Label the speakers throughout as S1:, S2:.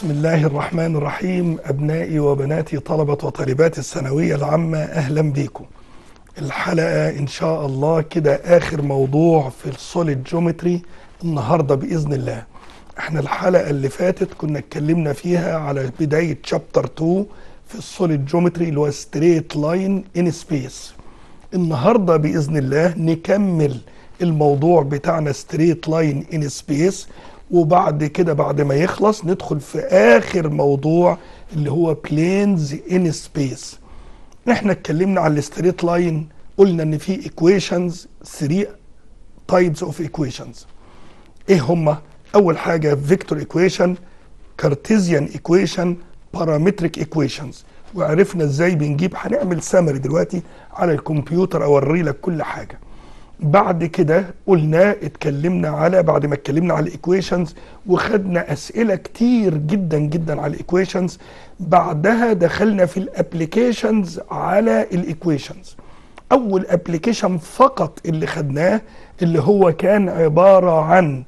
S1: بسم الله الرحمن الرحيم أبنائي وبناتي طلبة وطالبات الثانوية العامة أهلا بيكم الحلقة إن شاء الله كده آخر موضوع في السوليد جيومتري النهاردة بإذن الله احنا الحلقة اللي فاتت كنا اتكلمنا فيها على بداية شابتر 2 في السوليد جيومتري اللي هو ستريت لاين ان سبيس النهاردة بإذن الله نكمل الموضوع بتاعنا ستريت لاين ان سبيس وبعد كده بعد ما يخلص ندخل في اخر موضوع اللي هو بلينز ان سبيس احنا اتكلمنا على الستريت لاين قلنا ان في ايكويشنز 3 تايبس اوف ايكويشنز ايه هما اول حاجه فيكتور ايكويشن كارتيزيان ايكويشن بارامتريك ايكويشنز وعرفنا ازاي بنجيب هنعمل سمري دلوقتي على الكمبيوتر اوري لك كل حاجه بعد كده قلنا اتكلمنا على بعد ما اتكلمنا على الايكويشنز وخدنا اسئله كتير جدا جدا على الايكويشنز بعدها دخلنا في الابليكيشنز على الايكويشنز اول ابليكيشن فقط اللي خدناه اللي هو كان عباره عن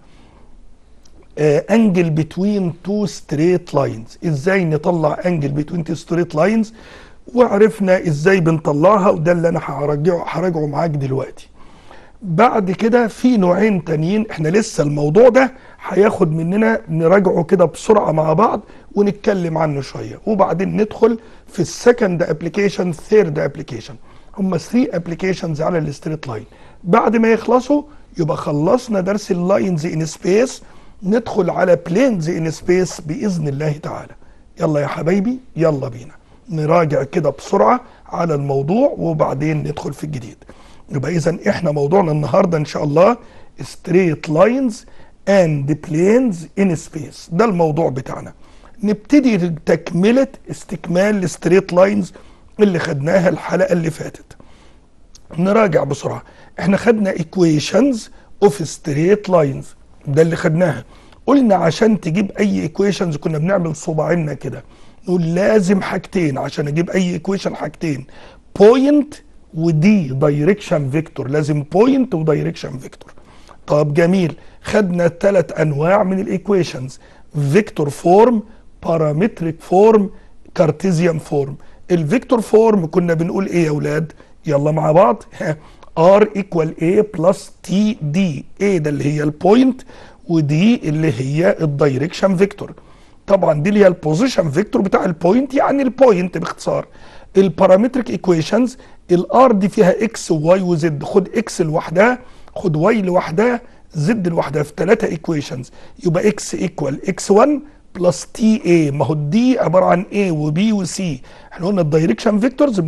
S1: انجل بتوين تو ستريت لاينز ازاي نطلع انجل بتوين تو ستريت لاينز وعرفنا ازاي بنطلعها وده اللي انا هراجعه هراجعه معاك دلوقتي بعد كده في نوعين تانيين احنا لسه الموضوع ده هياخد مننا نراجعه كده بسرعه مع بعض ونتكلم عنه شويه وبعدين ندخل في السكند ابلكيشن ثيرد ابلكيشن هم 3 ابلكيشنز على الستريت لاين بعد ما يخلصوا يبقى خلصنا درس اللاينز ان سبيس ندخل على بلينز ان سبيس باذن الله تعالى يلا يا حبايبي يلا بينا نراجع كده بسرعه على الموضوع وبعدين ندخل في الجديد يبقى اذا احنا موضوعنا النهارده ان شاء الله ستريت لاينز اند بلينز ان سبيس ده الموضوع بتاعنا نبتدي تكمله استكمال الستريت لاينز اللي خدناها الحلقه اللي فاتت نراجع بسرعه احنا خدنا ايكويشنز اوف ستريت لاينز ده اللي خدناها قلنا عشان تجيب اي ايكويشنز كنا بنعمل صباعنا كده نقول لازم حاجتين عشان اجيب اي ايكويشن حاجتين بوينت ودي دايركشن فيكتور لازم بوينت ودايركشن فيكتور طب جميل خدنا ثلاث انواع من الايكويشنز فيكتور فورم بارامتريك فورم كارتيزيان فورم الفيكتور فورم كنا بنقول ايه يا اولاد يلا مع بعض ار ايكوال اي بلس تي دي ايه ده اللي هي البوينت ودي اللي هي الدايركشن فيكتور طبعا دي اللي هي البوزيشن فيكتور بتاع البوينت يعني البوينت باختصار البارامتريك ايكويشنز الار دي فيها اكس وواي وزد خد اكس لوحدها خد واي لوحدها زد لوحدها في ثلاثه ايكويشنز يبقى اكس ايكوال اكس 1 بلس تي اي ما هو دي عباره عن اي وبي وسي احنا قلنا الدايركشن فيكتورز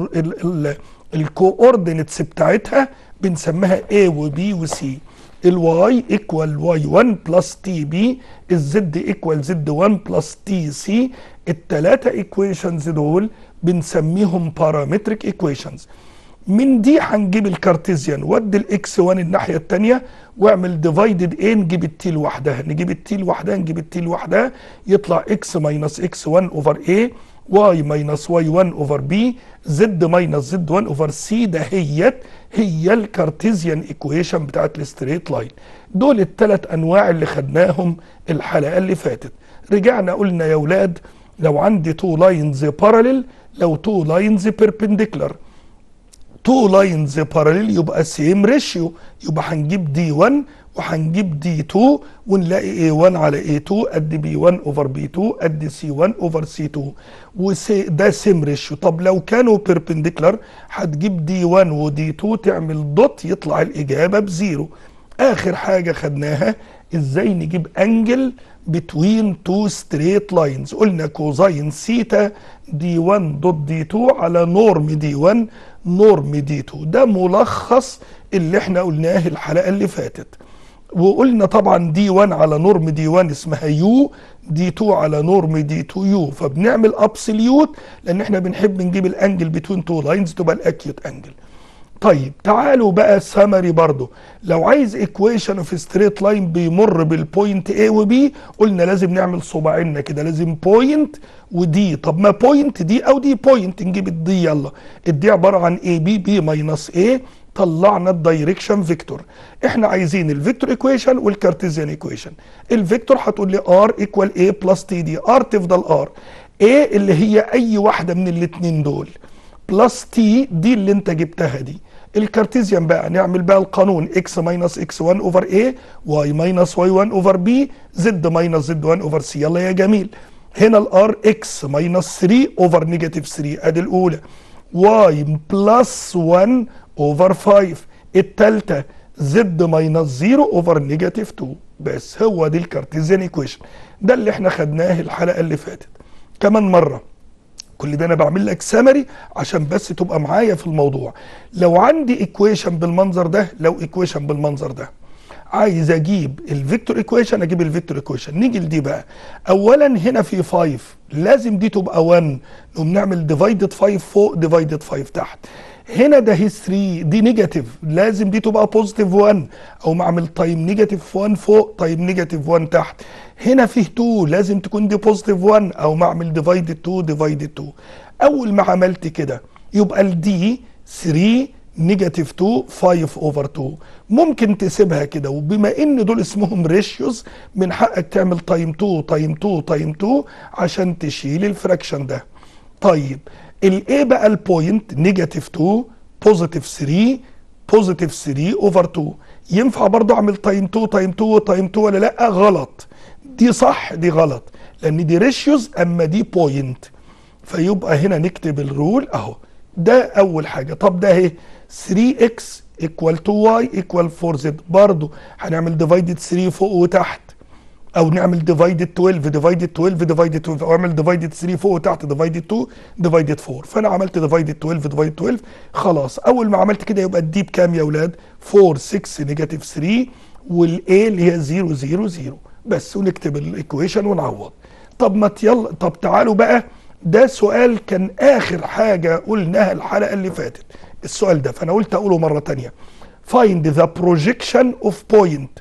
S1: الكوردينتس بتاعتها بنسميها اي وبي وسي الواي ايكوال واي 1 بلس تي بي الزد ايكوال زد 1 بلس تي سي الثلاثه ايكويشنز دول بنسميهم بارامتريك ايكويشنز من دي هنجيب الكارتيزيان ودي الاكس 1 الناحيه الثانيه واعمل ديفايدد ايه نجيب التي لوحدها نجيب التي لوحدها نجيب التي لوحدها يطلع اكس ماينس اكس 1 اوفر ايه واي ماينس واي 1 اوفر بي زد ماينس زد 1 اوفر سي ده هي هي الكارتيزيان ايكويشن بتاعت الستريت لاين دول الثلاث انواع اللي خدناهم الحلقه اللي فاتت رجعنا قلنا يا اولاد لو عندي تو لاينز باراليل لو تو لاينز بيربنديكولار تو لاينز باراليل يبقى سيم ريشيو يبقى هنجيب دي 1 وهنجيب دي 2 ونلاقي اي 1 على اي 2 قد بي 1 اوفر بي 2 قد سي 1 اوفر سي 2 وسي ده سيم ريشيو طب لو كانوا بيربنديكولار هتجيب دي 1 ودي 2 تعمل دوت يطلع الاجابه بزيرو اخر حاجه خدناها ازاي نجيب انجل بتوين تو ستريت لاينز قلنا كوزاين سيتا دي 1 دوت دي 2 على نورم دي 1 نورم دي 2 ده ملخص اللي احنا قلناه الحلقه اللي فاتت وقلنا طبعا دي 1 على نورم دي 1 اسمها يو دي 2 على نورم دي 2 يو فبنعمل ابسوليوت لان احنا بنحب نجيب الانجل بتوين تو لاينز تبقى الاكيوت انجل طيب تعالوا بقى سمري برضو لو عايز ايكويشن اوف ستريت لاين بيمر بالبوينت A وبي قلنا لازم نعمل صباعنا كده لازم بوينت ودي طب ما بوينت دي او دي بوينت نجيب الدي يلا الدي عباره عن اي بي بي ماينس اي طلعنا الدايركشن فيكتور احنا عايزين الفيكتور ايكويشن والكارتيزيان ايكويشن الفيكتور هتقول لي ار ايكوال اي بلس تي دي ار تفضل ار ايه اللي هي اي واحده من الاثنين دول بلس تي دي اللي انت جبتها دي الكارتيزيان بقى نعمل بقى القانون اكس ماينس اكس 1 اوفر اي واي ماينس واي 1 اوفر بي زد ماينس زد 1 اوفر سي يلا يا جميل هنا الار اكس ماينس 3 اوفر نيجاتيف 3 ادي الاولى واي بلس 1 اوفر 5 الثالثه زد ماينس 0 اوفر نيجاتيف 2 بس هو دي الكارتيزيان ايكويشن ده اللي احنا خدناه الحلقه اللي فاتت كمان مره كل ده انا بعمل لك سمري عشان بس تبقى معايا في الموضوع لو عندي ايكويشن بالمنظر ده لو ايكويشن بالمنظر ده عايز اجيب الفيكتور ايكويشن اجيب الفيكتور ايكويشن نيجي لدي بقى اولا هنا في 5 لازم دي تبقى 1 نقوم نعمل ديفايدد 5 فوق ديفايدد 5 تحت هنا ده هي 3 دي نيجاتيف لازم دي تبقى بوزيتيف 1 او معمل تايم نيجاتيف 1 فوق تايم نيجاتيف 1 تحت هنا فيه 2 لازم تكون دي بوزيتيف 1 او معمل ديفايدد 2 ديفايدد 2 اول ما عملت كده يبقى الدي 3 نيجاتيف 2 5 اوفر 2 ممكن تسيبها كده وبما ان دول اسمهم ريشيوز من حقك تعمل تايم 2 تايم 2 تايم 2 عشان تشيل الفراكشن ده طيب الايه بقى البوينت نيجاتيف 2 بوزيتيف 3 بوزيتيف 3 اوفر 2 ينفع برضه اعمل تايم 2 تايم 2 تايم 2 ولا لا غلط دي صح دي غلط لان دي ريشيوز اما دي بوينت فيبقى هنا نكتب الرول اهو ده اول حاجه طب ده اهي 3x equal 2y equal 4z برضه هنعمل ديفايدد 3 فوق وتحت او نعمل ديفايدد 12 ديفايدد 12 ديفايدد 12 او اعمل ديفايدد 3 فوق وتحت ديفايدد 2 ديفايدد 4 فانا عملت ديفايدد 12 ديفايدد 12 خلاص اول ما عملت كده يبقى الدي بكام يا اولاد 4 6 نيجاتيف 3 والاي اللي هي 0 0 0 بس ونكتب الايكويشن ونعوض طب ما يلا طب تعالوا بقى ده سؤال كان اخر حاجه قلناها الحلقه اللي فاتت السؤال ده فانا قلت اقوله مره تانية find the projection of point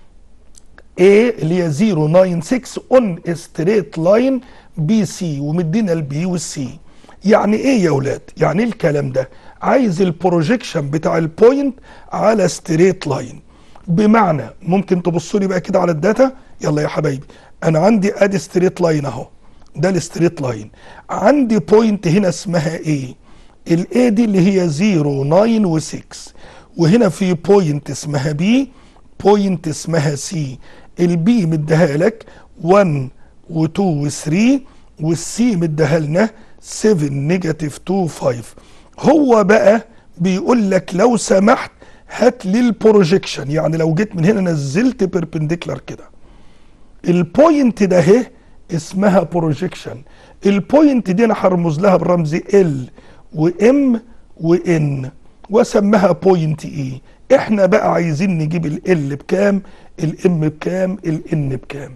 S1: A اللي هي 096 on a straight line BC ومدينا البي والسي يعني ايه يا اولاد يعني ايه الكلام ده عايز البروجيكشن بتاع البوينت على ستريت لاين بمعنى ممكن تبصوا لي بقى كده على الداتا يلا يا حبايبي انا عندي ادي ستريت لاين اهو ده الستريت لاين عندي بوينت هنا اسمها ايه الاي دي اللي هي 0 9 و6 وهنا في بوينت اسمها بي بوينت اسمها سي البي مديها لك 1 و2 و3 والسي مديها لنا 7 نيجاتيف 2 5 هو بقى بيقول لك لو سمحت هات لي البروجيكشن يعني لو جيت من هنا نزلت بيربنديكولار كده البوينت ده اهي اسمها بروجيكشن البوينت دي انا هرمز لها بالرمز ال وام وان واسمها بوينت اي احنا بقى عايزين نجيب ال بكام الام بكام الان بكام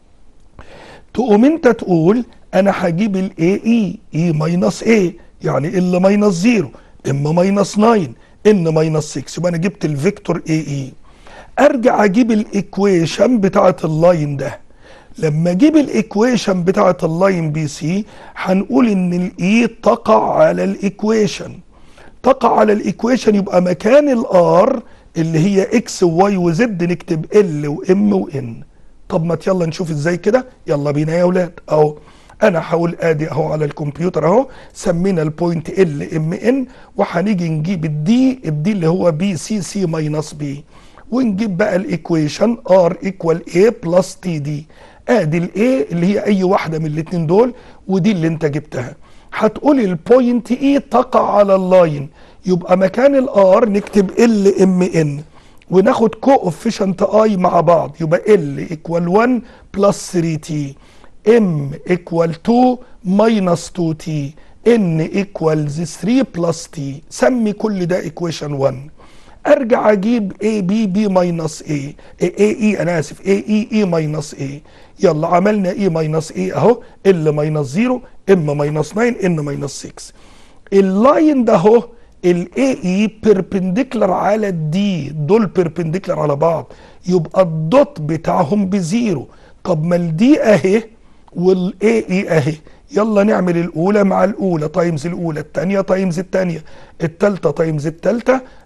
S1: تقوم انت تقول انا هجيب الاي اي اي ماينس اي يعني ال ماينس 0 ام ماينس 9 ان ماينس 6 يبقى انا جبت الفيكتور اي اي ارجع اجيب الايكويشن بتاعت اللاين ده لما اجيب الايكويشن بتاعت اللاين بي سي هنقول ان الاي تقع على الايكويشن تقع على الايكويشن يبقى مكان الار اللي هي اكس وواي وزد نكتب ال وام وان طب ما يلا نشوف ازاي كده يلا بينا يا اولاد اهو انا هقول ادي اهو على الكمبيوتر اهو سمينا البوينت ال ام ان وهنيجي نجيب الدي الدي اللي هو بي سي سي ماينس بي ونجيب بقى الايكويشن ار ايكوال اي بلس تي دي ادي الاي اللي هي اي واحده من الاثنين دول ودي اللي انت جبتها هتقول البوينت اي تقع على اللاين يبقى مكان الار نكتب ال ام ان وناخد كو اوفيشنت اي مع بعض يبقى ال ايكوال 1 بلس 3 تي ام ايكوال 2 ماينس 2 تي ان ايكوالز 3 بلس تي سمي كل ده ايكويشن 1 ارجع اجيب اي بي بي ماينس اي اي اي انا اسف اي اي اي ماينس اي يلا عملنا اي ماينس اي اهو ال ماينس 0 ام ماينس 9 ان ماينس 6 اللاين ده اهو الاي اي بيربنديكولار على الدي دول بيربنديكولار على بعض يبقى الدوت بتاعهم بزيرو طب ما الدي اهي والاي اي اهي يلا نعمل الاولى مع الاولى تايمز الاولى الثانيه تايمز الثانيه الثالثه تايمز الثالثه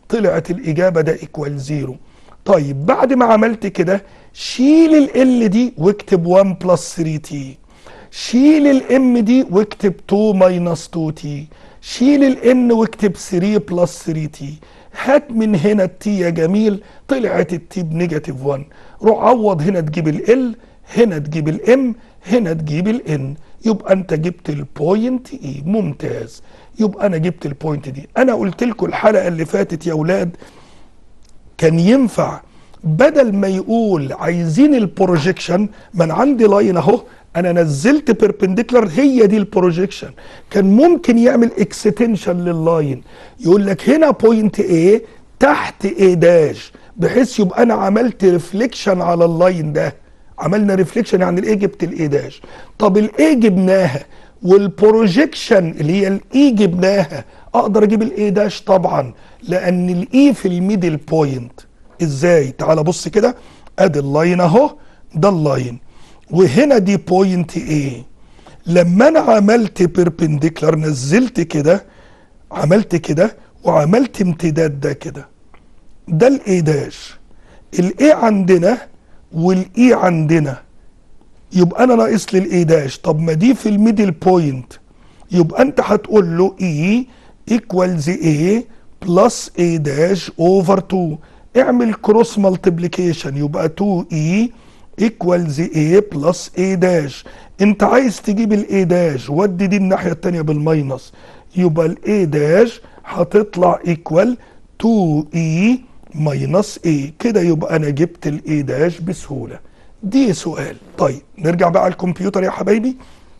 S1: طلعت الاجابه ده ايكوال زيرو طيب بعد ما عملت كده شيل ال دي واكتب 1 بلس 3 تي شيل الام دي واكتب 2 ماينس 2 تي شيل الان واكتب 3 بلس 3 تي هات من هنا التي يا جميل طلعت التي بنيجاتيف 1 روح عوض هنا تجيب ال هنا تجيب الام هنا تجيب الان يبقى انت جبت البوينت اي ممتاز يبقى انا جبت البوينت دي انا قلت لكم الحلقه اللي فاتت يا اولاد كان ينفع بدل ما يقول عايزين البروجيكشن ما انا عندي لاين اهو انا نزلت بيربنديكولار هي دي البروجيكشن كان ممكن يعمل اكستنشن لللاين يقول لك هنا بوينت A تحت A داش بحيث يبقى انا عملت ريفليكشن على اللاين ده عملنا ريفليكشن يعني الاي جبت الاي داش طب الاي جبناها والبروجيكشن اللي هي الاي جبناها اقدر اجيب الاي داش طبعا لان الاي في الميدل بوينت ازاي تعال بص كده ادي اللاين اهو ده اللاين وهنا دي بوينت ايه لما انا عملت بيربنديكولار نزلت كده عملت كده وعملت امتداد ده كده ده الاي داش الاي عندنا والاي عندنا يبقى انا ناقص لي الاي داش طب ما دي في الميدل بوينت يبقى انت هتقول له اي ايكوالز اي بلس اي داش اوفر 2 اعمل كروس مالتيبليكيشن يبقى 2 اي ايكوالز اي بلس اي داش انت عايز تجيب الاي داش ودي دي الناحيه الثانيه بالماينس يبقى الاي داش هتطلع ايكوال 2 اي ماينس اي كده يبقى انا جبت الاي داش بسهوله دي سؤال طيب نرجع بقى على الكمبيوتر يا حبايبي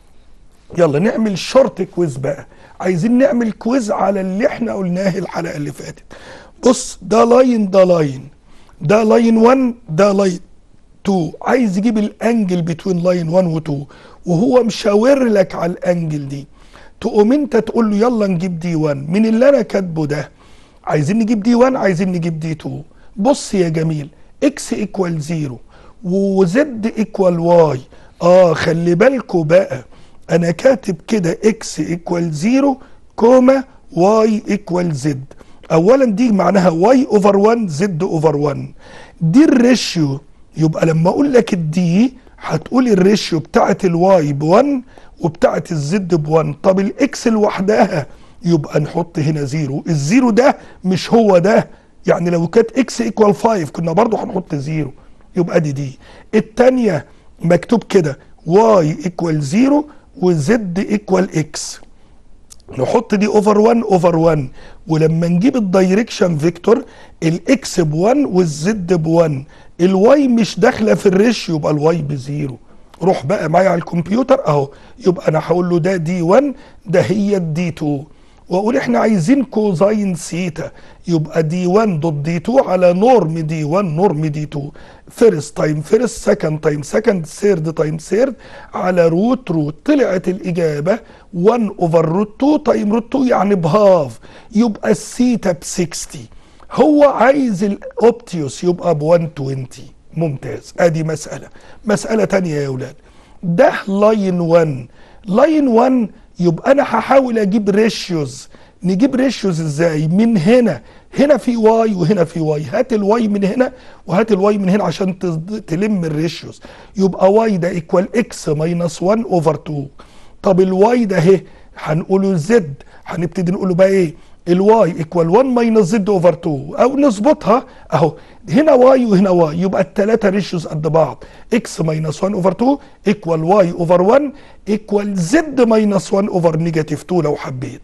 S1: يلا نعمل شورت كويز بقى عايزين نعمل كويز على اللي احنا قلناه الحلقه اللي فاتت بص ده لاين ده لاين ده لاين 1 ده لاين 2 عايز يجيب الانجل بتوين لاين 1 و 2 وهو مشاور لك على الانجل دي تقوم انت تقول له يلا نجيب دي 1 من اللي انا كاتبه ده عايزين نجيب دي 1 عايزين نجيب دي 2 بص يا جميل اكس ايكوال 0 وزد ايكوال واي اه خلي بالكوا بقى انا كاتب كده اكس ايكوال 0 كوما واي ايكوال زد اولا دي معناها واي اوفر 1 زد اوفر 1 دي الريشيو يبقى لما اقول لك الدي هتقول الريشيو بتاعت الواي ب 1 وبتاعت الزد ب 1 طب الاكس لوحدها يبقى نحط هنا زيرو الزيرو ده مش هو ده يعني لو كانت اكس ايكوال 5 كنا برضو هنحط زيرو يبقى دي دي التانية مكتوب كده واي ايكوال زيرو وزد ايكوال اكس نحط دي اوفر 1 اوفر 1 ولما نجيب الدايركشن فيكتور الاكس ب 1 والزد ب 1 الواي مش داخله في الريشيو يبقى الواي بزيرو روح بقى معايا على الكمبيوتر اهو يبقى انا هقول له ده دي 1 ده هي الدي 2 واقول احنا عايزين كوزاين سيتا يبقى دي 1 دوت دي 2 على نورم دي 1 نورم دي 2 فيرست تايم فيرست سكند تايم سكند ثيرد تايم ثيرد على روت روت طلعت الاجابه 1 اوفر روت 2 تايم روت 2 يعني بهاف يبقى السيتا ب 60 هو عايز الاوبتيوس يبقى ب 120 ممتاز ادي مساله مساله تانية يا اولاد ده لاين 1 لاين 1 يبقى انا هحاول اجيب ريشيوز نجيب ريشيوز ازاي من هنا هنا في واي وهنا في واي هات الواي من هنا وهات الواي من هنا عشان تلم الريشيوز يبقى واي ده ايكوال اكس ماينس 1 اوفر 2 طب الواي ده اهي هنقوله زد هنبتدي نقوله بقى ايه الواي ايكوال 1 ماينس زد اوفر 2 او نظبطها اهو هنا واي وهنا واي يبقى الثلاثه ريشيوز قد بعض اكس ماينس 1 اوفر 2 ايكوال واي اوفر 1 ايكوال زد ماينس 1 اوفر نيجاتيف 2 لو حبيت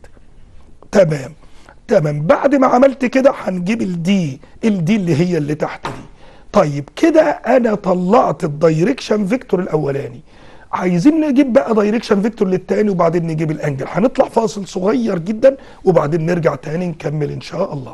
S1: تمام تمام بعد ما عملت كده هنجيب الدي الدي اللي هي اللي تحت دي طيب كده انا طلعت الدايركشن فيكتور الاولاني عايزين نجيب بقى دايركشن فيكتور للتاني وبعدين نجيب الانجل هنطلع فاصل صغير جدا وبعدين نرجع تاني نكمل ان شاء الله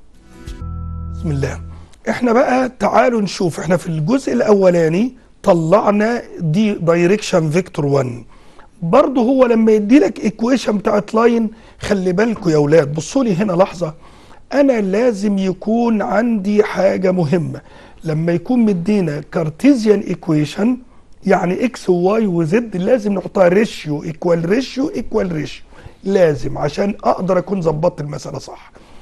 S1: بسم الله احنا بقى تعالوا نشوف احنا في الجزء الاولاني طلعنا دي دايركشن فيكتور 1 برضه هو لما يدي لك ايكويشن بتاعت لاين خلي بالكم يا اولاد بصوا لي هنا لحظه انا لازم يكون عندي حاجه مهمه لما يكون مدينا كارتيزيان ايكويشن يعني اكس وواي وزد لازم نحطها ريشيو ايكوال ريشيو ايكوال ريشيو لازم عشان اقدر اكون ظبطت المساله صح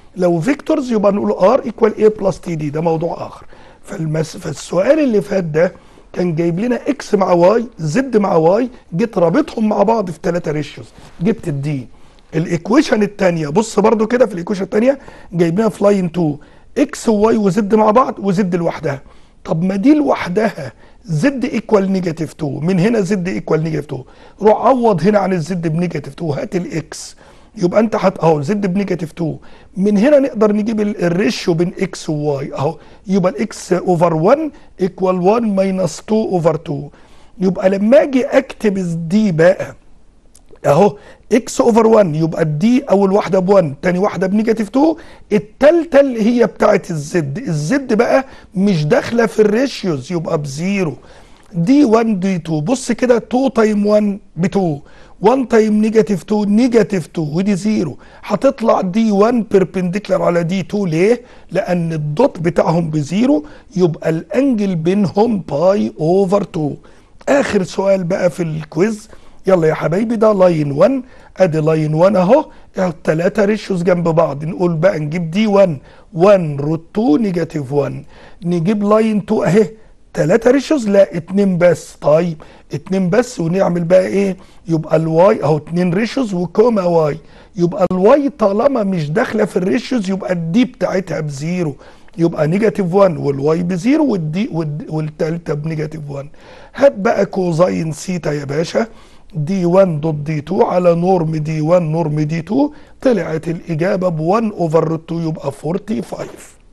S1: لو فيكتورز يبقى نقول ار ايكوال اي بلس تي دي ده موضوع اخر فالمس... فالسؤال اللي فات ده كان جايب لنا اكس مع واي زد مع واي جيت رابطهم مع بعض في ثلاثه ريشيوز جبت الدي الايكويشن الثانيه بص برضو كده في الايكويشن الثانيه جايب لنا في لاين 2 اكس وواي وزد مع بعض وزد لوحدها طب ما دي لوحدها زد ايكوال نيجاتيف 2 من هنا زد ايكوال نيجاتيف 2 روح عوض هنا عن الزد بنيجاتيف 2 هات الاكس يبقى انت هت اهو زد بنيجاتيف 2 من هنا نقدر نجيب ال- الريشيو بين اكس وواي اهو يبقى الاكس اوفر 1 ايكوال 1 ماينس 2 اوفر 2 يبقى لما اجي اكتب دي بقى اهو اكس اوفر 1 يبقى الدي اول واحده ب 1 تاني واحده بنيجاتيف 2 التالتة اللي هي بتاعت الزد الزد بقى مش داخله في الريشيوز يبقى بزيرو دي 1 دي 2 بص كده 2 تايم 1 ب 2 1 تايم نيجاتيف 2 نيجاتيف 2 ودي زيرو هتطلع دي 1 بيربنديكولار على دي 2 ليه؟ لان الدوت بتاعهم بزيرو يبقى الانجل بينهم باي اوفر 2 اخر سؤال بقى في الكويز يلا يا حبايبي ده لاين 1 ادي لاين 1 اهو الثلاثه ريشيوز جنب بعض نقول بقى نجيب دي 1 1 روت 2 نيجاتيف 1 نجيب لاين 2 اهي ثلاثة ريشيوز لا اتنين بس طيب اتنين بس ونعمل بقى ايه يبقى الواي اهو اتنين ريشيوز وكوما واي يبقى الواي طالما مش داخله في الريشيوز يبقى الدي بتاعتها بزيرو يبقى نيجاتيف 1 والواي بزيرو والدي والد- والتالتة بنيجاتيف 1 هات بقى كوزاين سيتا يا باشا دي 1 دوت دي 2 على نورم دي 1 نورم دي 2 طلعت الاجابه ب 1 اوفر روت 2 يبقى 45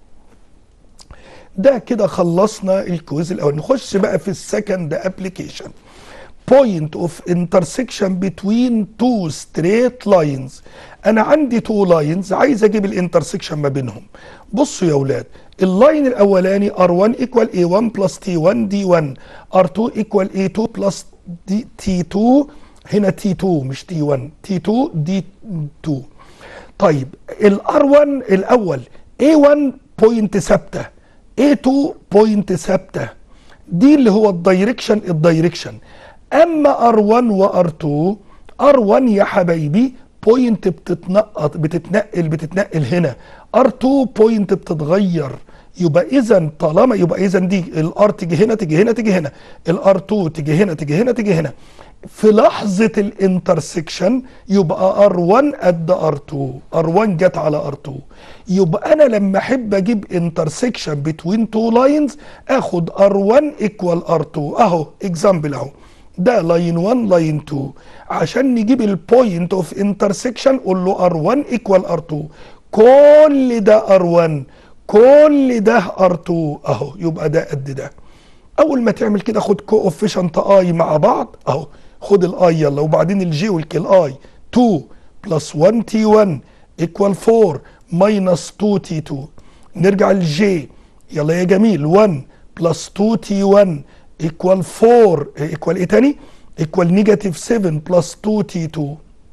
S1: ده كده خلصنا الكويز الاول نخش بقى في السكند ابلكيشن point of intersection between two straight lines انا عندي two lines عايز اجيب الانترسكشن ما بينهم بصوا يا اولاد اللاين الاولاني r1 equal a1 plus t1 d1 r2 equal a2 plus D t2 هنا t2 مش t1 t2 d2 طيب الار 1 الاول A1 بوينت ثابته A2 بوينت ثابته دي اللي هو الدايركشن الدايركشن اما R1 وR2 R1 يا حبايبي بوينت بتتنقط بتتنقل بتتنقل هنا R2 بوينت بتتغير يبقى اذا طالما يبقى اذا دي الار تيجي هنا تيجي هنا تيجي هنا الار 2 تيجي هنا تيجي هنا تيجي هنا في لحظه الانترسكشن يبقى ار1 قد ار2 ار1 جت على ار2 يبقى انا لما احب اجيب انترسكشن بتوين تو لاينز اخد ار1 ايكوال ار2 اهو اكزامبل اهو ده لاين 1 لاين 2 عشان نجيب البوينت اوف انترسكشن قول له ار1 ايكوال ار2 كل ده ار1 كل ده ار2 اهو يبقى ده قد ده اول ما تعمل كده خد كوفيشنت اي مع بعض اهو خد الاي يلا وبعدين الجي والكي الاي 2 بلس 1 تي 1 ايكوال 4 ماينس 2 تي 2 نرجع للجي يلا يا جميل 1 بلس 2 تي 1 ايكوال 4 ايكوال ايه تاني؟ ايكوال نيجاتيف 7 بلس 2 تي 2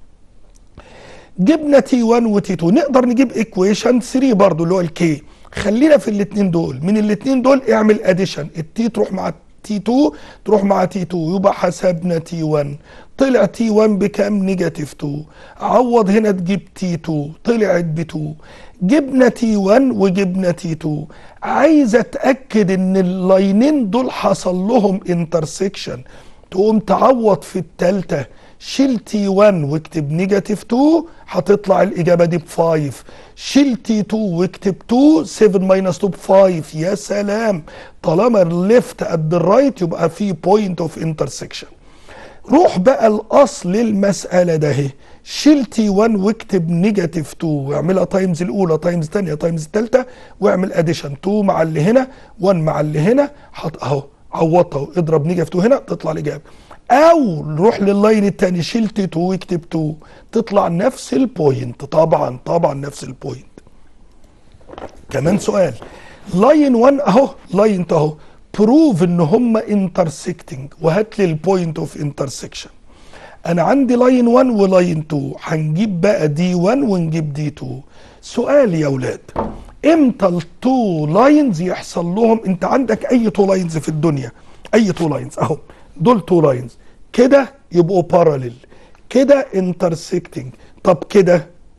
S1: جبنا تي 1 وتي 2 نقدر نجيب ايكويشن 3 برضو اللي هو الكي خلينا في الاثنين دول من الاثنين دول اعمل اديشن التي تروح مع تي 2 تروح مع تي 2 يبقى حسبنا تي 1 طلع تي 1 بكام نيجاتيف 2 عوض هنا تجيب تي 2 طلعت ب 2 جبنا تي 1 وجبنا تي 2 عايز اتاكد ان اللاينين دول حصل لهم انترسكشن تقوم تعوض في التالتة شيل تي 1 واكتب نيجاتيف 2 هتطلع الاجابه دي ب 5 شيل تي 2 واكتب 2 7 ماينس 2 ب 5 يا سلام طالما الليفت قد الرايت يبقى في بوينت اوف انترسكشن روح بقى الاصل المساله ده اهي شيل تي 1 واكتب نيجاتيف 2 واعملها تايمز الاولى تايمز الثانيه تايمز الثالثه واعمل اديشن 2 مع اللي هنا 1 مع اللي هنا حط اهو عوضها اهو اضرب نيجاتيف 2 هنا تطلع الاجابه او نروح لللاين الثاني شيل تي 2 واكتب 2 تطلع نفس البوينت طبعا طبعا نفس البوينت كمان سؤال لاين 1 اهو لاين اهو بروف ان هم انترسكتنج وهات لي البوينت اوف انترسكشن انا عندي لاين 1 ولاين 2 هنجيب بقى دي 1 ونجيب دي 2 سؤال يا اولاد امتى التو لاينز يحصل لهم انت عندك اي تو لاينز في الدنيا اي تو لاينز اهو دول تو لاينز كده يبقوا باراليل كده انترسكتنج طب كده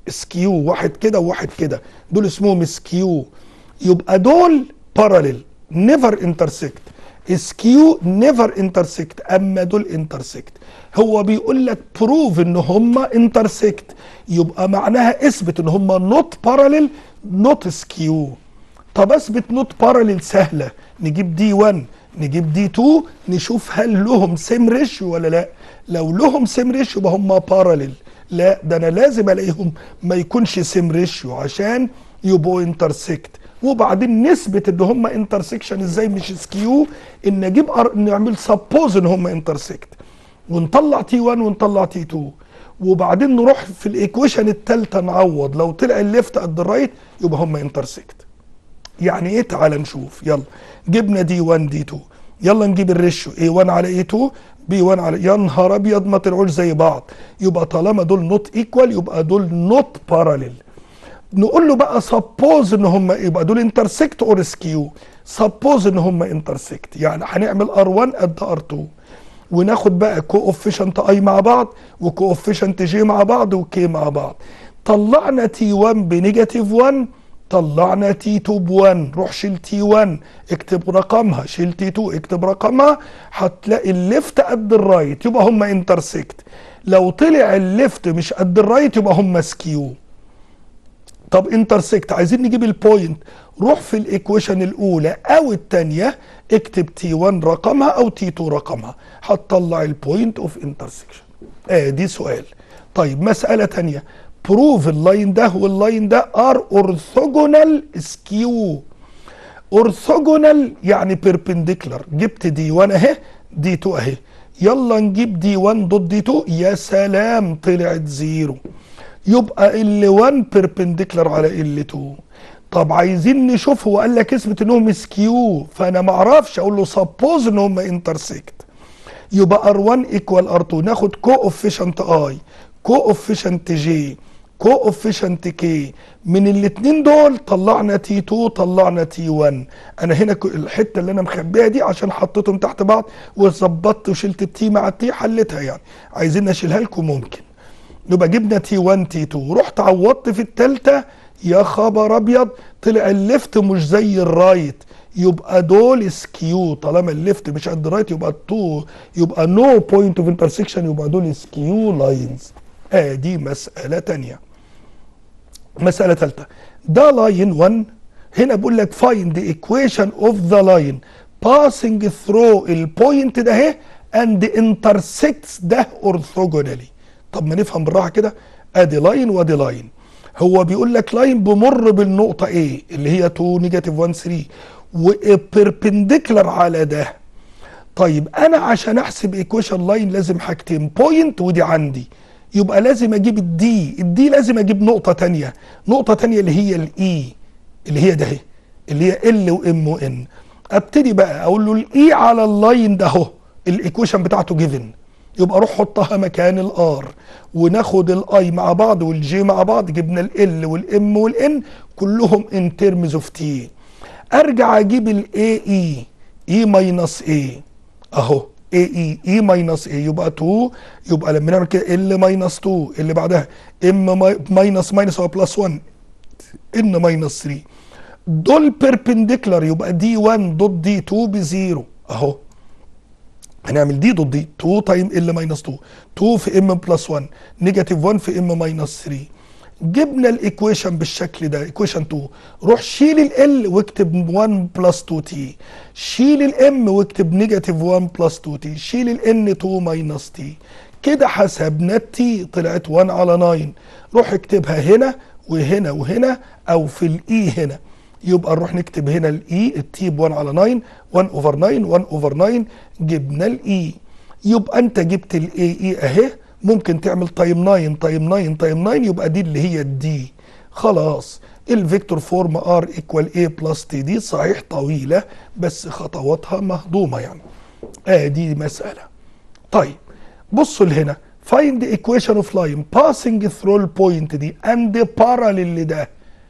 S1: سكيو واحد كده وواحد كده دول اسمهم سكيو يبقى دول باراليل نيفر انترسكت سكيو نيفر انترسكت اما دول انترسكت هو بيقول لك بروف ان هم انترسكت يبقى معناها اثبت ان هم نوت باراليل نوت سكيو طب اثبت نوت باراليل سهله نجيب دي 1 نجيب دي 2 نشوف هل لهم سيم ريشيو ولا لا لو لهم سيم ريشيو يبقى هم باراليل لا ده انا لازم الاقيهم ما يكونش سيم ريشيو عشان يبقوا انترسكت وبعدين نثبت ان هم انترسكشن ازاي مش سكيو ان نجيب أر... نعمل سبوز ان هم انترسكت ونطلع تي 1 ونطلع تي 2 وبعدين نروح في الايكويشن الثالثه نعوض لو طلع الليفت قد الرايت يبقى هم انترسكت يعني ايه تعال نشوف يلا جبنا دي 1 دي 2 يلا نجيب الريشيو اي 1 على اي 2 بي 1 على يا نهار ابيض ما طلعوش زي بعض يبقى طالما دول نوت ايكوال يبقى دول نوت باراليل نقول له بقى سبوز ان هم يبقى دول انترسكت اور سكيو سبوز ان هم انترسكت يعني هنعمل ار1 قد ار2 وناخد بقى كوفيشنت اي مع بعض وكوفيشنت جي مع بعض وكي مع بعض طلعنا تي 1 بنيجاتيف 1 طلعنا تي 2 ب 1 روح شيل تي 1 اكتب رقمها شيل تي 2 اكتب رقمها هتلاقي الليفت قد الرايت يبقى هم انترسكت لو طلع الليفت مش قد الرايت يبقى هم سكيو طب انترسكت عايزين نجيب البوينت روح في الايكويشن الاولى او الثانيه اكتب تي 1 رقمها او تي 2 رقمها هتطلع البوينت اوف انترسكشن اه دي سؤال طيب مساله ثانيه بروف اللاين ده واللاين ده ار اورثوجونال سكيو اورثوجونال يعني بيربنديكولار جبت دي 1 اهي دي 2 اهي يلا نجيب دي 1 ضد دي 2 يا سلام طلعت زيرو يبقى ال 1 بيربنديكولار على ال 2 طب عايزين نشوف هو قال لك اثبت انهم سكيو فانا ما اعرفش اقول له سبوز ان هم انترسكت يبقى ار1 ايكوال ار2 ناخد كو اوفيشنت اي كو اوفيشنت جي كو اوفيشنت كي من الاثنين دول طلعنا تي 2 طلعنا تي 1 انا هنا الحته اللي انا مخبيها دي عشان حطيتهم تحت بعض وظبطت وشلت التي مع التي حلتها يعني عايزين اشيلها لكم ممكن يبقى جبنا تي 1 تي 2 رحت عوضت في الثالثه يا خبر ابيض طلع الليفت مش زي الرايت يبقى دول سكيو طالما الليفت مش قد الرايت يبقى التو يبقى نو بوينت اوف انترسكشن يبقى دول سكيو لاينز ادي مساله ثانيه مساله ثالثه ده لاين 1 هنا بقول لك فايند ذا ايكويشن اوف ذا لاين باسنج ثرو البوينت ده اهي اند انترسكتس ده اورثوجونالي طب ما نفهم بالراحه كده ادي لاين وادي لاين هو بيقول لك لاين بمر بالنقطه ايه اللي هي 2 نيجاتيف 1 3 وبيربنديكولار على ده طيب انا عشان احسب ايكويشن لاين لازم حاجتين بوينت ودي عندي يبقى لازم اجيب الدي الدي لازم اجيب نقطه تانية نقطه تانية اللي هي الاي اللي هي ده اللي هي ال وام وان ابتدي بقى اقول له الاي على اللاين ده اهو الايكويشن بتاعته جيفن يبقى روح حطها مكان الار وناخد الاي مع بعض والجي مع بعض جبنا ال والام والان كلهم ان ترمز اوف تي ارجع اجيب الاي اي اي ماينس اي اهو اي اي اي ماينس اي يبقى 2 يبقى لما نعمل كده ال ماينس 2 اللي بعدها ام ماينس ماينس هو بلس 1 ان ماينس 3 دول بيربنديكولار يبقى دي 1 ضد دي 2 بزيرو اهو هنعمل دي ضد دي 2 تايم ال ماينس 2 2 في ام بلس 1 نيجاتيف 1 في ام ماينس 3 جبنا الايكويشن بالشكل ده ايكويشن 2 روح شيل ال واكتب 1 بلس 2 تي شيل الام واكتب نيجاتيف 1 بلس 2 تي شيل الان 2 ماينس تي كده حسبنا التي طلعت 1 على 9 روح اكتبها هنا وهنا وهنا او في الاي هنا يبقى نروح نكتب هنا الاي التي ب 1 على 9 1 اوفر 9 1 اوفر 9 جبنا الاي يبقى انت جبت الاي اي اهي ممكن تعمل تايم 9 تايم 9 تايم 9 يبقى دي اللي هي الدي خلاص الفيكتور فورم ار ايكوال اي بلس تي دي صحيح طويله بس خطواتها مهضومه يعني ادي آه مساله طيب بصوا لهنا find the equation of line passing through البوينت دي and parallel لده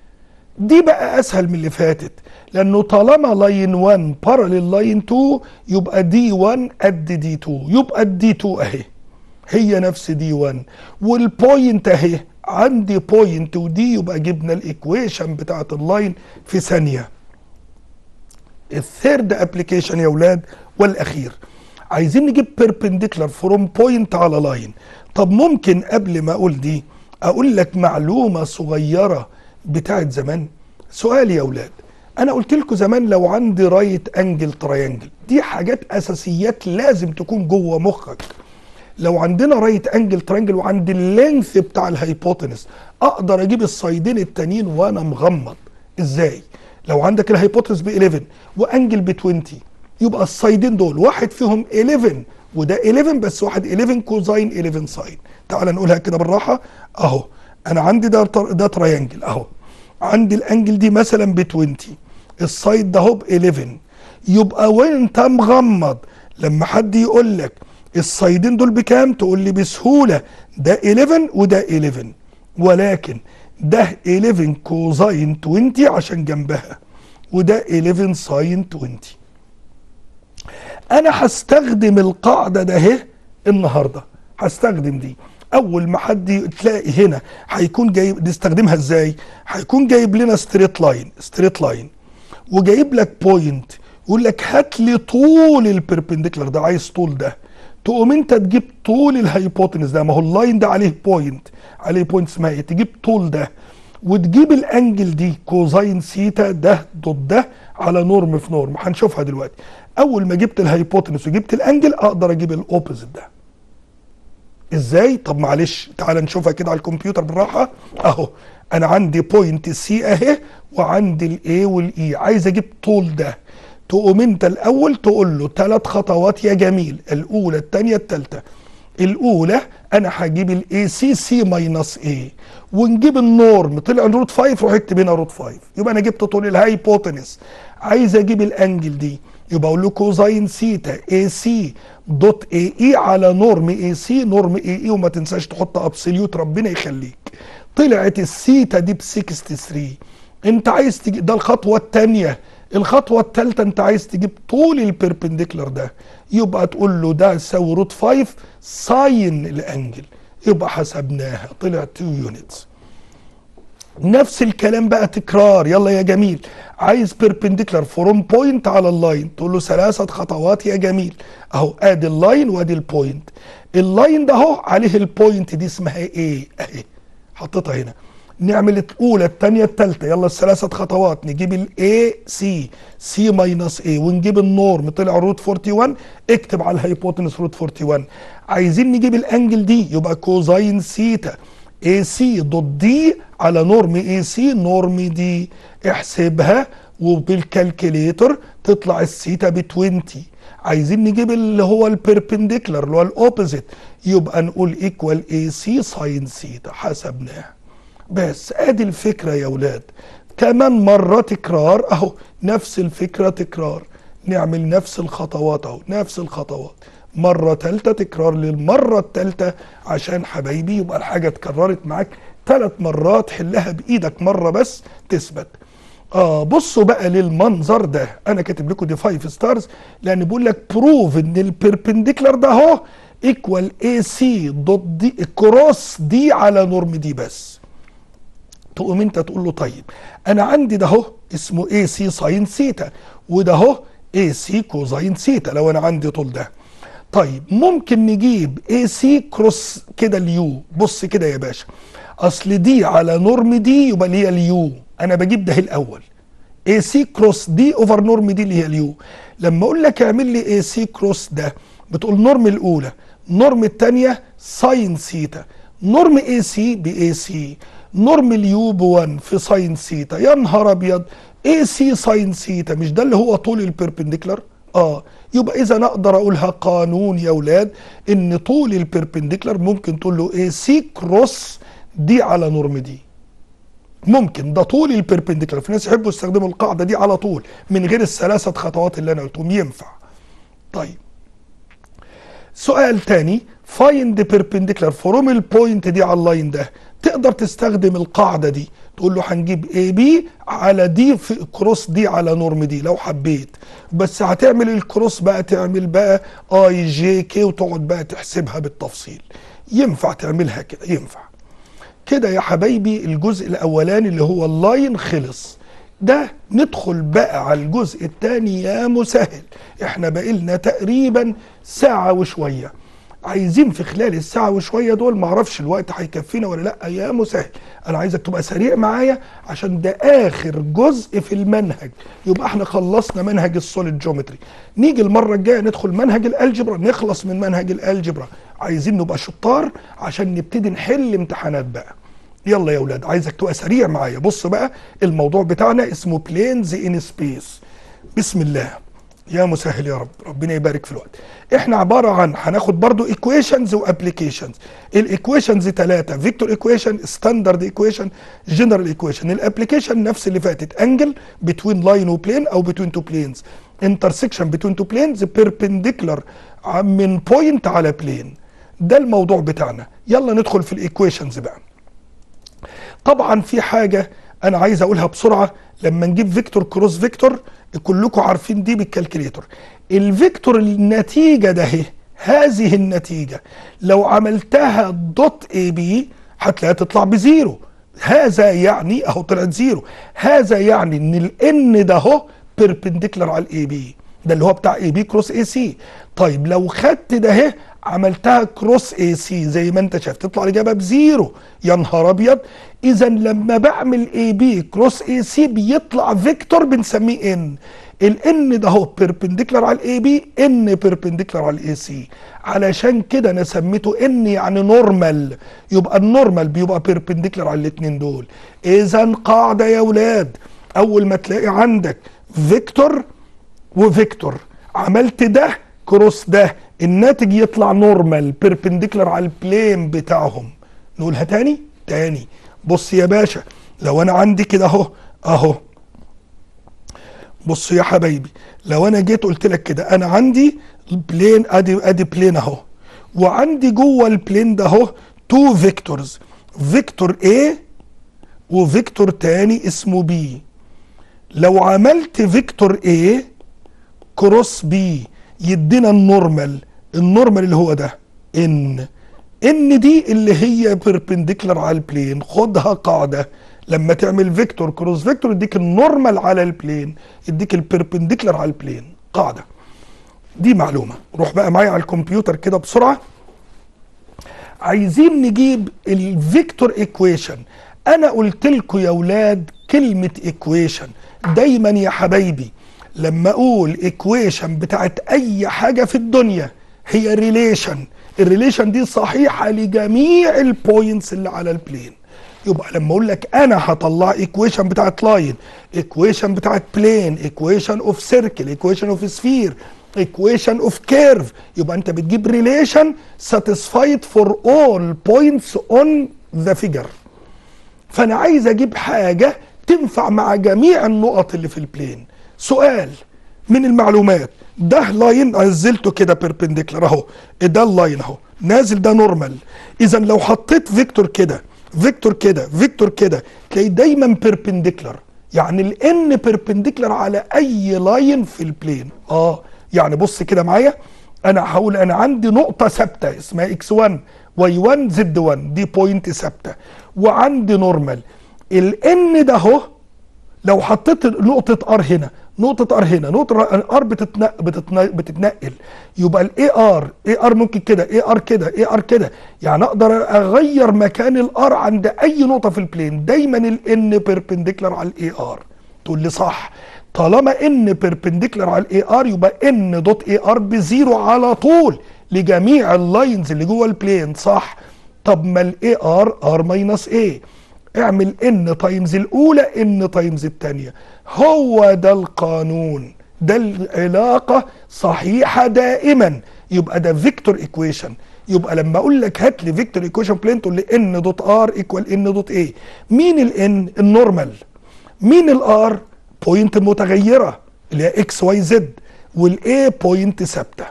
S1: دي بقى اسهل من اللي فاتت لانه طالما لاين 1 باراليل لاين 2 يبقى دي 1 قد دي 2 يبقى الدي 2 اهي هي نفس دي 1 والبوينت اهي عندي بوينت ودي يبقى جبنا الايكويشن بتاعت اللاين في ثانيه الثيرد ابلكيشن يا اولاد والاخير عايزين نجيب بيربنديكولار فروم بوينت على لاين طب ممكن قبل ما اقول دي اقول لك معلومه صغيره بتاعت زمان سؤال يا اولاد انا قلت لكم زمان لو عندي رايت انجل تريانجل دي حاجات اساسيات لازم تكون جوه مخك لو عندنا رايت انجل تريانجل وعندي اللينث بتاع الهايبوتنس اقدر اجيب السايدين التانيين وانا مغمض ازاي لو عندك الهايبوتنس ب 11 وانجل ب 20 يبقى السايدين دول واحد فيهم 11 وده 11 بس واحد 11 كوزاين 11 ساين تعال نقولها كده بالراحه اهو انا عندي ده ده تريانجل اهو عندي الانجل دي مثلا ب 20 السايد ده هو ب 11 يبقى وانت مغمض لما حد يقول لك السايدين دول بكام تقول لي بسهوله ده 11 وده 11 ولكن ده 11 كوزاين 20 عشان جنبها وده 11 ساين 20 انا هستخدم القاعده ده اهي النهارده هستخدم دي اول ما حد تلاقي هنا هيكون جايب نستخدمها ازاي هيكون جايب لنا ستريت لاين ستريت لاين وجايب لك بوينت يقول لك هات لي طول البربنديكولار ده عايز طول ده تقوم انت تجيب طول الهايبوتنس ده ما هو اللاين ده عليه بوينت عليه بوينت اسمها ايه تجيب طول ده وتجيب الانجل دي كوزاين سيتا ده ضد ده على نورم في نورم هنشوفها دلوقتي اول ما جبت الهايبوتنس وجبت الانجل اقدر اجيب الاوبوزيت ده ازاي طب معلش تعال نشوفها كده على الكمبيوتر بالراحه اهو انا عندي بوينت سي اهي وعندي الاي والاي عايز اجيب طول ده تقوم انت الاول تقول له ثلاث خطوات يا جميل الاولى الثانيه الثالثه الاولى انا هجيب الاي سي سي ماينس اي ونجيب النورم طلع روت 5 روح اكتب هنا روت 5 يبقى انا جبت طول الهايبوتنس عايز اجيب الانجل دي يبقى اقول له كوزاين سيتا اي سي دوت اي اي على نورم اي سي نورم اي اي وما تنساش تحط ابسوليوت ربنا يخليك طلعت السيتا دي ب 63 انت عايز تجيب ده الخطوه الثانيه الخطوه الثالثه انت عايز تجيب طول البيربنديكولار ده يبقى تقول له ده يساوي روت 5 ساين الانجل يبقى حسبناها طلع 2 يونتس نفس الكلام بقى تكرار يلا يا جميل عايز بيربنديكولار فروم بوينت على اللاين تقول له ثلاثه خطوات يا جميل اهو ادي اللاين وادي البوينت اللاين ده اهو عليه البوينت دي اسمها ايه اهي حطيتها هنا نعمل الاولى الثانيه الثالثه يلا الثلاثه خطوات نجيب الاي سي سي ماينس اي ونجيب النورم طلع روت 41 اكتب على الهايبوتنس روت 41 عايزين نجيب الانجل دي يبقى كوزاين سيتا اي سي دوت دي على نورم اي سي نورم دي احسبها وبالكالكوليتر تطلع السيتا ب 20 عايزين نجيب اللي هو البيربنديكولار اللي هو الاوبوزيت يبقى نقول ايكوال اي سي ساين سيتا حسبناها بس ادي الفكره يا اولاد كمان مره تكرار اهو نفس الفكره تكرار نعمل نفس الخطوات اهو نفس الخطوات مره ثالثه تكرار للمره الثالثه عشان حبايبي يبقى الحاجه اتكررت معاك ثلاث مرات حلها بايدك مره بس تثبت اه بصوا بقى للمنظر ده انا كاتب لكم دي 5 ستارز لان بيقول لك بروف ان البيربنديكولار ده اهو ايكوال اي سي دوت دي كروس دي على نورم دي بس تقوم انت تقول له طيب انا عندي ده اهو اسمه اي سي ساين سيتا وده اهو اي سي كوزاين سيتا لو انا عندي طول ده طيب ممكن نجيب اي سي كروس كده اليو بص كده يا باشا اصل دي على نورم دي يبقى اللي هي اليو انا بجيب ده الاول اي سي كروس دي اوفر نورم دي اللي هي اليو لما اقول لك اعمل لي اي سي كروس ده بتقول نورم الاولى نورم الثانيه ساين سيتا نورم اي سي باي سي نورم اليو ب 1 في ساين سيتا يا نهار ابيض اي سي ساين سيتا مش ده اللي هو طول البيربنديكولار اه يبقى اذا اقدر اقولها قانون يا اولاد ان طول البيربنديكولار ممكن تقول له اي سي كروس دي على نورم دي ممكن ده طول البيربنديكولار في ناس يحبوا يستخدموا القاعده دي على طول من غير الثلاثه خطوات اللي انا قلتهم ينفع طيب سؤال تاني فايند بيربنديكولار فروم البوينت دي على اللاين ده تقدر تستخدم القاعده دي تقول له هنجيب اي بي على دي في كروس دي على نورم دي لو حبيت بس هتعمل الكروس بقى تعمل بقى اي جي كي وتقعد بقى تحسبها بالتفصيل ينفع تعملها كده ينفع كده يا حبايبي الجزء الاولاني اللي هو اللاين خلص ده ندخل بقى على الجزء الثاني يا مسهل احنا بقالنا تقريبا ساعة وشوية عايزين في خلال الساعة وشوية دول معرفش الوقت هيكفينا ولا لا يا مسهل انا عايزك تبقى سريع معايا عشان ده اخر جزء في المنهج يبقى احنا خلصنا منهج السوليد جيومتري نيجي المرة الجاية ندخل منهج الالجبرا نخلص من منهج الالجبرا عايزين نبقى شطار عشان نبتدي نحل امتحانات بقى يلا يا ولاد عايزك تبقى سريع معايا بص بقى الموضوع بتاعنا اسمه بلينز ان سبيس بسم الله يا مسهل يا رب ربنا يبارك في الوقت احنا عباره عن هناخد برضو ايكويشنز وابليكيشنز الايكويشنز ثلاثه فيكتور ايكويشن ستاندرد ايكويشن جنرال ايكويشن الابليكيشن نفس اللي فاتت انجل بتوين لاين وبلين او بتوين تو بلينز انترسكشن بتوين تو بلينز بيربنديكولار من بوينت على بلين ده الموضوع بتاعنا يلا ندخل في الايكويشنز بقى طبعا في حاجه انا عايز اقولها بسرعه لما نجيب فيكتور كروس فيكتور كلكم عارفين دي بالكالكليتور الفيكتور النتيجه ده اهي هذه النتيجه لو عملتها دوت اي بي هتلاقيها تطلع بزيرو هذا يعني اهو طلعت زيرو هذا يعني ان الان ده اهو بيربنديكولار على الاي بي ده اللي هو بتاع اي بي كروس اي سي طيب لو خدت ده اهي عملتها كروس اي سي زي ما انت شايف تطلع الاجابه بزيرو يا نهار ابيض اذا لما بعمل اي بي كروس اي سي بيطلع فيكتور بنسميه ان الان ده هو بيربنديكولار على الاي بي ان بيربنديكولار على الاي سي علشان كده انا سميته ان يعني نورمال يبقى النورمال بيبقى بيربنديكولار على الاثنين دول اذا قاعده يا ولاد اول ما تلاقي عندك فيكتور وفيكتور عملت ده كروس ده الناتج يطلع نورمال بيربنديكولار على البلين بتاعهم نقولها تاني تاني بص يا باشا لو انا عندي كده اهو اهو بص يا حبايبي لو انا جيت قلت لك كده انا عندي بلين ادي ادي بلين اهو وعندي جوه البلين ده اهو تو فيكتورز فيكتور A وفيكتور تاني اسمه B لو عملت فيكتور A كروس B يدينا النورمال النورمال اللي هو ده ان ان دي اللي هي بيربنديكولار على البلين خدها قاعده لما تعمل فيكتور كروس فيكتور يديك النورمال على البلين يديك البيربنديكولار على البلين قاعده دي معلومه روح بقى معايا على الكمبيوتر كده بسرعه عايزين نجيب الفيكتور ايكويشن انا قلت لكم يا اولاد كلمه ايكويشن دايما يا حبايبي لما اقول ايكويشن بتاعت اي حاجه في الدنيا هي ريليشن الريليشن دي صحيحه لجميع البوينتس اللي على البلين يبقى لما اقول لك انا هطلع ايكويشن بتاعت لاين ايكويشن بتاعت بلين ايكويشن اوف سيركل ايكويشن اوف سفير equation of curve يبقى انت بتجيب relation satisfied for all points on the figure فانا عايز اجيب حاجة تنفع مع جميع النقط اللي في البلين سؤال من المعلومات ده لاين نزلته كده بيربنديكولار اهو ده اللاين اهو نازل ده نورمال اذا لو حطيت فيكتور كده فيكتور كده فيكتور كده تلاقيه دايما بيربنديكولار يعني الان بيربنديكولار على اي لاين في البلين اه يعني بص كده معايا انا هقول انا عندي نقطه ثابته اسمها اكس 1 واي 1 زد 1 دي بوينت ثابته وعندي نورمال الان ده اهو لو حطيت نقطه ار هنا نقطة ار هنا نقطة ار بتتنقل, بتتنقل, بتتنقل يبقى الاي ار اي ار ممكن كده اي ار كده اي ار كده يعني اقدر اغير مكان الار عند اي نقطة في البلين دايما الان بيربنديكولار على الاي ار تقول لي صح طالما ان بيربنديكولار على الاي ار يبقى ان دوت اي ار بزيرو على طول لجميع اللاينز اللي جوه البلين صح طب ما الاي ار ار ماينس ايه اعمل ان تايمز الاولى ان تايمز الثانيه هو ده القانون ده العلاقه صحيحه دائما يبقى ده فيكتور ايكويشن يبقى لما اقول لك هات لي فيكتور ايكويشن بلين تقول لي ان دوت ار ايكوال ان دوت ايه مين الان النورمال مين الار بوينت متغيره اللي هي اكس واي زد والاي بوينت ثابته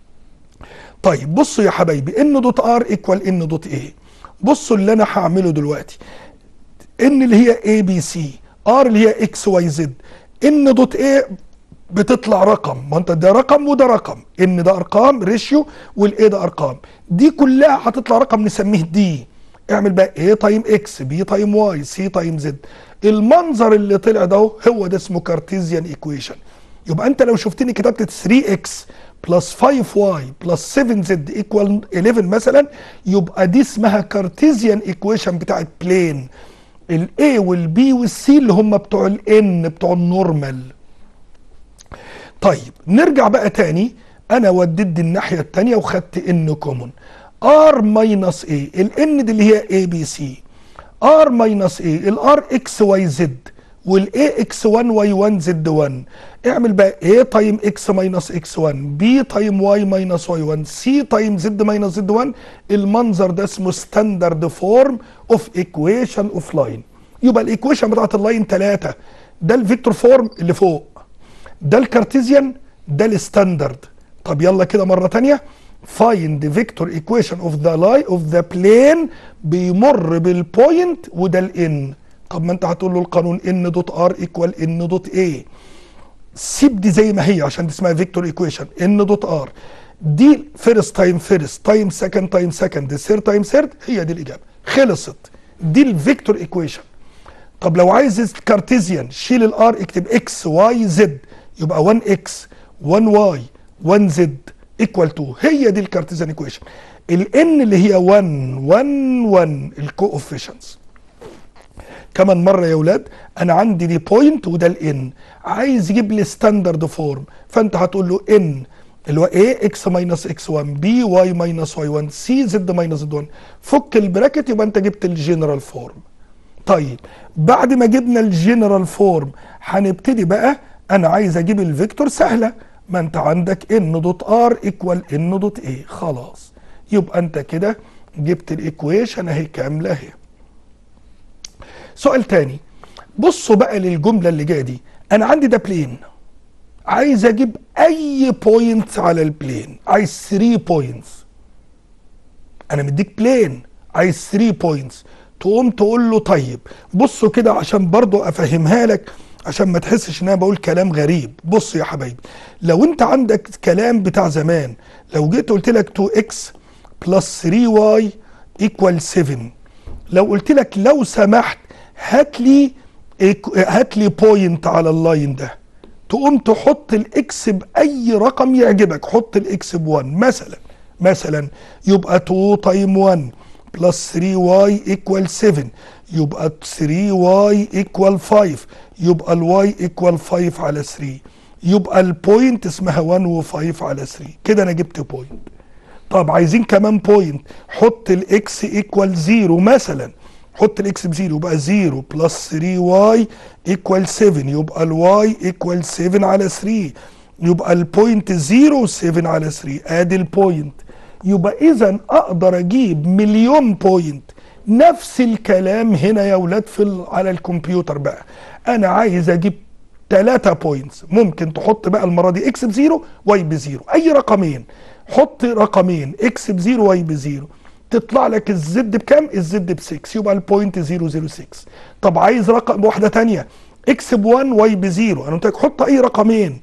S1: طيب بصوا يا حبايبي ان دوت ار ايكوال ان دوت ايه بصوا اللي انا هعمله دلوقتي ان اللي هي اي بي سي ار اللي هي اكس واي زد ان دوت ايه بتطلع رقم ما انت ده رقم وده رقم ان ده ارقام ريشيو والاي ده ارقام دي كلها هتطلع رقم نسميه دي اعمل بقى A تايم X B تايم Y C تايم Z المنظر اللي طلع ده هو ده اسمه كارتيزيان ايكويشن يبقى انت لو شفتني كتبت 3x بلس 5y بلس 7z ايكوال 11 مثلا يبقى دي اسمها كارتيزيان ايكويشن بتاعت بلين الاي والبي والسي اللي هم بتوع الان بتوع النورمال طيب نرجع بقى تاني انا وديت دي الناحيه التانيه وخدت ان كومون ار ماينس اي الان دي اللي هي اي بي سي ار ماينس اي الار اكس واي زد والاي اكس 1 واي 1 زد 1 اعمل بقى a تايم اكس ماينس اكس 1 b تايم واي ماينس واي 1 c تايم زد ماينس زد 1 المنظر ده اسمه ستاندرد فورم اوف ايكويشن اوف لاين يبقى الايكويشن بتاعت اللاين 3 ده الفيكتور فورم اللي فوق ده الكارتيزيان ده الستاندرد طب يلا كده مره ثانيه find the vector equation of the line of the plane بيمر بالبوينت وده الان طب ما انت هتقول له القانون ان دوت ار ايكوال ان دوت اي سيب دي زي ما هي عشان دي اسمها فيكتور ايكويشن ان دوت ار دي فيرست تايم فيرست تايم سكند تايم سكند ثيرد تايم ثيرد هي دي الاجابه خلصت دي الفيكتور ايكويشن طب لو عايز كارتيزيان شيل الار اكتب اكس واي زد يبقى 1 اكس 1 واي 1 زد ايكوال 2 هي دي الكارتيزيان ايكويشن الان اللي هي 1 1 1 الكوفيشنتس كمان مره يا اولاد انا عندي دي بوينت وده الان عايز يجيب لي ستاندرد فورم فانت هتقول له ان اللي هو a x ماينس x 1 b y ماينس y 1 c z ماينس z 1 فك البراكت يبقى انت جبت الجنرال فورم طيب بعد ما جبنا الجنرال فورم هنبتدي بقى انا عايز اجيب الفيكتور سهله ما انت عندك ان دوت ار ايكوال ان دوت اي خلاص يبقى انت كده جبت الايكويشن اهي كامله اهي سؤال تاني بصوا بقى للجمله اللي جايه دي انا عندي ده بلين عايز اجيب اي بوينت على البلين عايز 3 بوينتس انا مديك بلين عايز 3 بوينتس تقوم تقول له طيب بصوا كده عشان برضو افهمها لك عشان ما تحسش ان انا بقول كلام غريب بص يا حبايبي لو انت عندك كلام بتاع زمان لو جيت قلت لك 2x بلس 3y ايكوال 7 لو قلت لك لو سمحت هات لي هات لي بوينت على اللاين ده تقوم تحط الاكس باي رقم يعجبك حط الاكس ب 1 مثلا مثلا يبقى 2 تايم 1 بلس 3 واي ايكوال 7 يبقى 3 واي ايكوال 5 يبقى الواي ايكوال 5 على 3 يبقى البوينت اسمها 1 و5 على 3 كده انا جبت بوينت طب عايزين كمان بوينت حط الاكس ايكوال 0 مثلا حط الاكس بزيرو يبقى 0 بلس 3 واي ايكوال 7 يبقى الواي ايكوال 7 على 3 يبقى البوينت 0 7 على 3 ادي البوينت يبقى اذا اقدر اجيب مليون بوينت نفس الكلام هنا يا ولاد في ال- على الكمبيوتر بقى انا عايز اجيب 3 بوينتس ممكن تحط بقى المره دي اكس بزيرو واي بزيرو اي رقمين حط رقمين اكس بزيرو واي بزيرو تطلع لك الزد بكام؟ الزد ب 6 يبقى البوينت 006 طب عايز رقم واحده ثانيه اكس ب 1 واي ب 0 انا قلت لك حط اي رقمين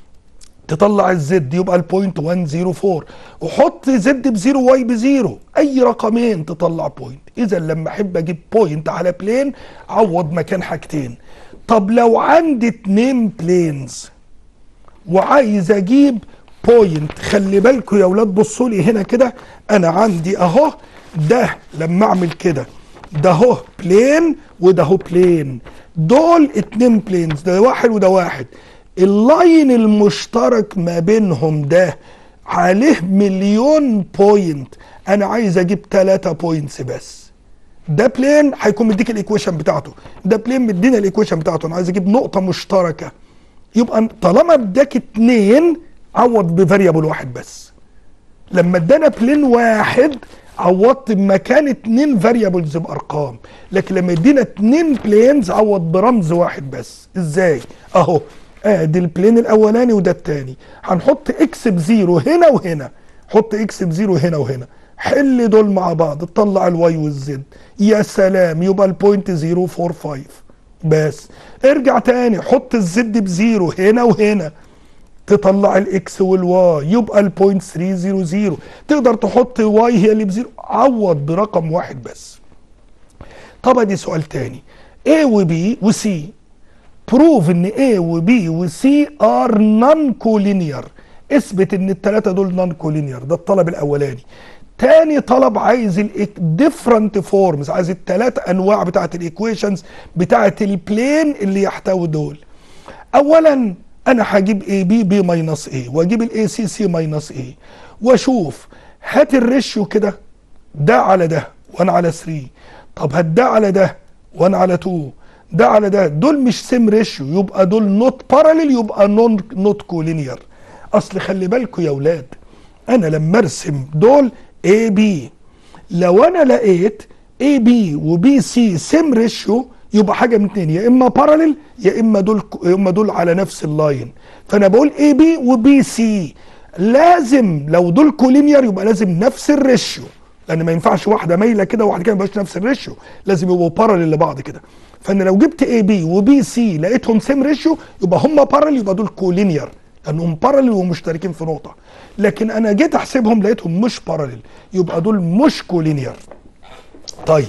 S1: تطلع الزد يبقى البوينت 104 وحط زد بزيرو واي بزيرو اي رقمين تطلع بوينت اذا لما احب اجيب بوينت على بلين عوض مكان حاجتين طب لو عندي اتنين بلينز وعايز اجيب بوينت خلي بالكم يا اولاد بصوا لي هنا كده انا عندي اهو ده لما اعمل كده ده اهو بلين وده اهو بلين دول اتنين بلينز ده واحد وده واحد اللاين المشترك ما بينهم ده عليه مليون بوينت انا عايز اجيب ثلاثة بوينتس بس ده بلين هيكون مديك الايكويشن بتاعته ده بلين مدينا الايكويشن بتاعته انا عايز اجيب نقطة مشتركة يبقى طالما اداك اتنين عوض بفاريبل واحد بس لما ادانا بلين واحد عوضت بمكان اتنين فاريبلز بارقام لكن لما يدينا اتنين بلينز عوض برمز واحد بس ازاي اهو ادي البلين الاولاني وده التاني هنحط اكس بزيرو هنا وهنا حط اكس بزيرو هنا وهنا حل دول مع بعض تطلع الواي والزد يا سلام يبقى البوينت 045 بس ارجع تاني حط الزد بزيرو هنا وهنا تطلع الاكس والواي يبقى البوينت 300 تقدر تحط واي هي اللي بزيرو عوض برقم واحد بس طب ادي سؤال تاني A و B و C بروف ان A و B و C ار نون كولينير اثبت ان الثلاثه دول نون كولينير ده الطلب الاولاني تاني طلب عايز الديفرنت فورمز عايز الثلاث انواع بتاعت الايكويشنز بتاعت البلين اللي يحتوي دول اولا انا هجيب اي بي بي ماينس اي واجيب الاي سي سي ماينس اي واشوف هات الريشيو كده ده على ده وانا على 3 طب هات ده على ده وانا على 2 ده على ده دول مش سيم ريشيو يبقى دول نوت باراليل يبقى نون نوت كولينير اصل خلي بالكم يا اولاد انا لما ارسم دول اي بي لو انا لقيت اي بي وبي سي سيم ريشيو يبقى حاجه من اتنين يا اما باراليل يا اما دول يا اما دول على نفس اللاين فانا بقول اي بي وبي سي لازم لو دول كولينير يبقى لازم نفس الريشيو لان ما ينفعش واحده مايله كده وواحده كده ما يبقاش نفس الريشيو لازم يبقوا باراليل لبعض كده فانا لو جبت اي بي وبي سي لقيتهم سيم ريشيو يبقى هم باراليل يبقى دول كولينير لانهم باراليل ومشتركين في نقطه لكن انا جيت احسبهم لقيتهم مش باراليل يبقى دول مش كولينير طيب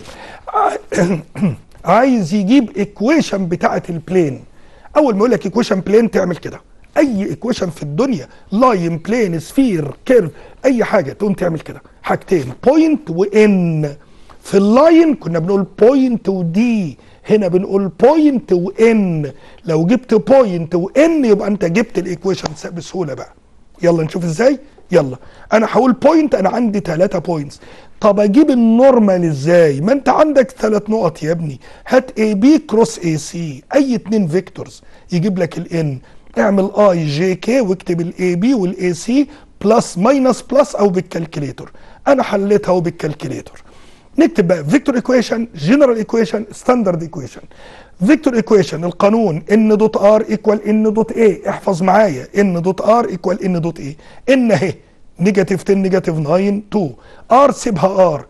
S1: عايز يجيب ايكويشن بتاعه البلين اول ما يقول لك ايكويشن بلين تعمل كده اي ايكويشن في الدنيا لاين بلين سفير كيرف اي حاجه تقوم تعمل كده حاجتين بوينت وان في اللاين كنا بنقول بوينت ودي هنا بنقول بوينت وان لو جبت بوينت وان يبقى انت جبت الايكويشن بسهوله بقى يلا نشوف ازاي يلا انا هقول بوينت انا عندي ثلاثة بوينتس طب اجيب النورمال ازاي ما انت عندك ثلاث نقط يا ابني هات اي بي كروس اي سي اي اتنين فيكتورز يجيب لك الان اعمل اي جي كي واكتب الاي بي والاي سي بلس ماينس بلس او بالكالكوليتور انا حليتها وبالكالكوليتور نكتب بقى فيكتور ايكويشن جنرال ايكويشن ستاندرد ايكويشن فيكتور ايكويشن القانون ان دوت ار ايكوال ان دوت اي احفظ معايا ان دوت ار ايكوال ان دوت اي ان اهي نيجاتيف 10 نيجاتيف 9 2 ار سيبها ار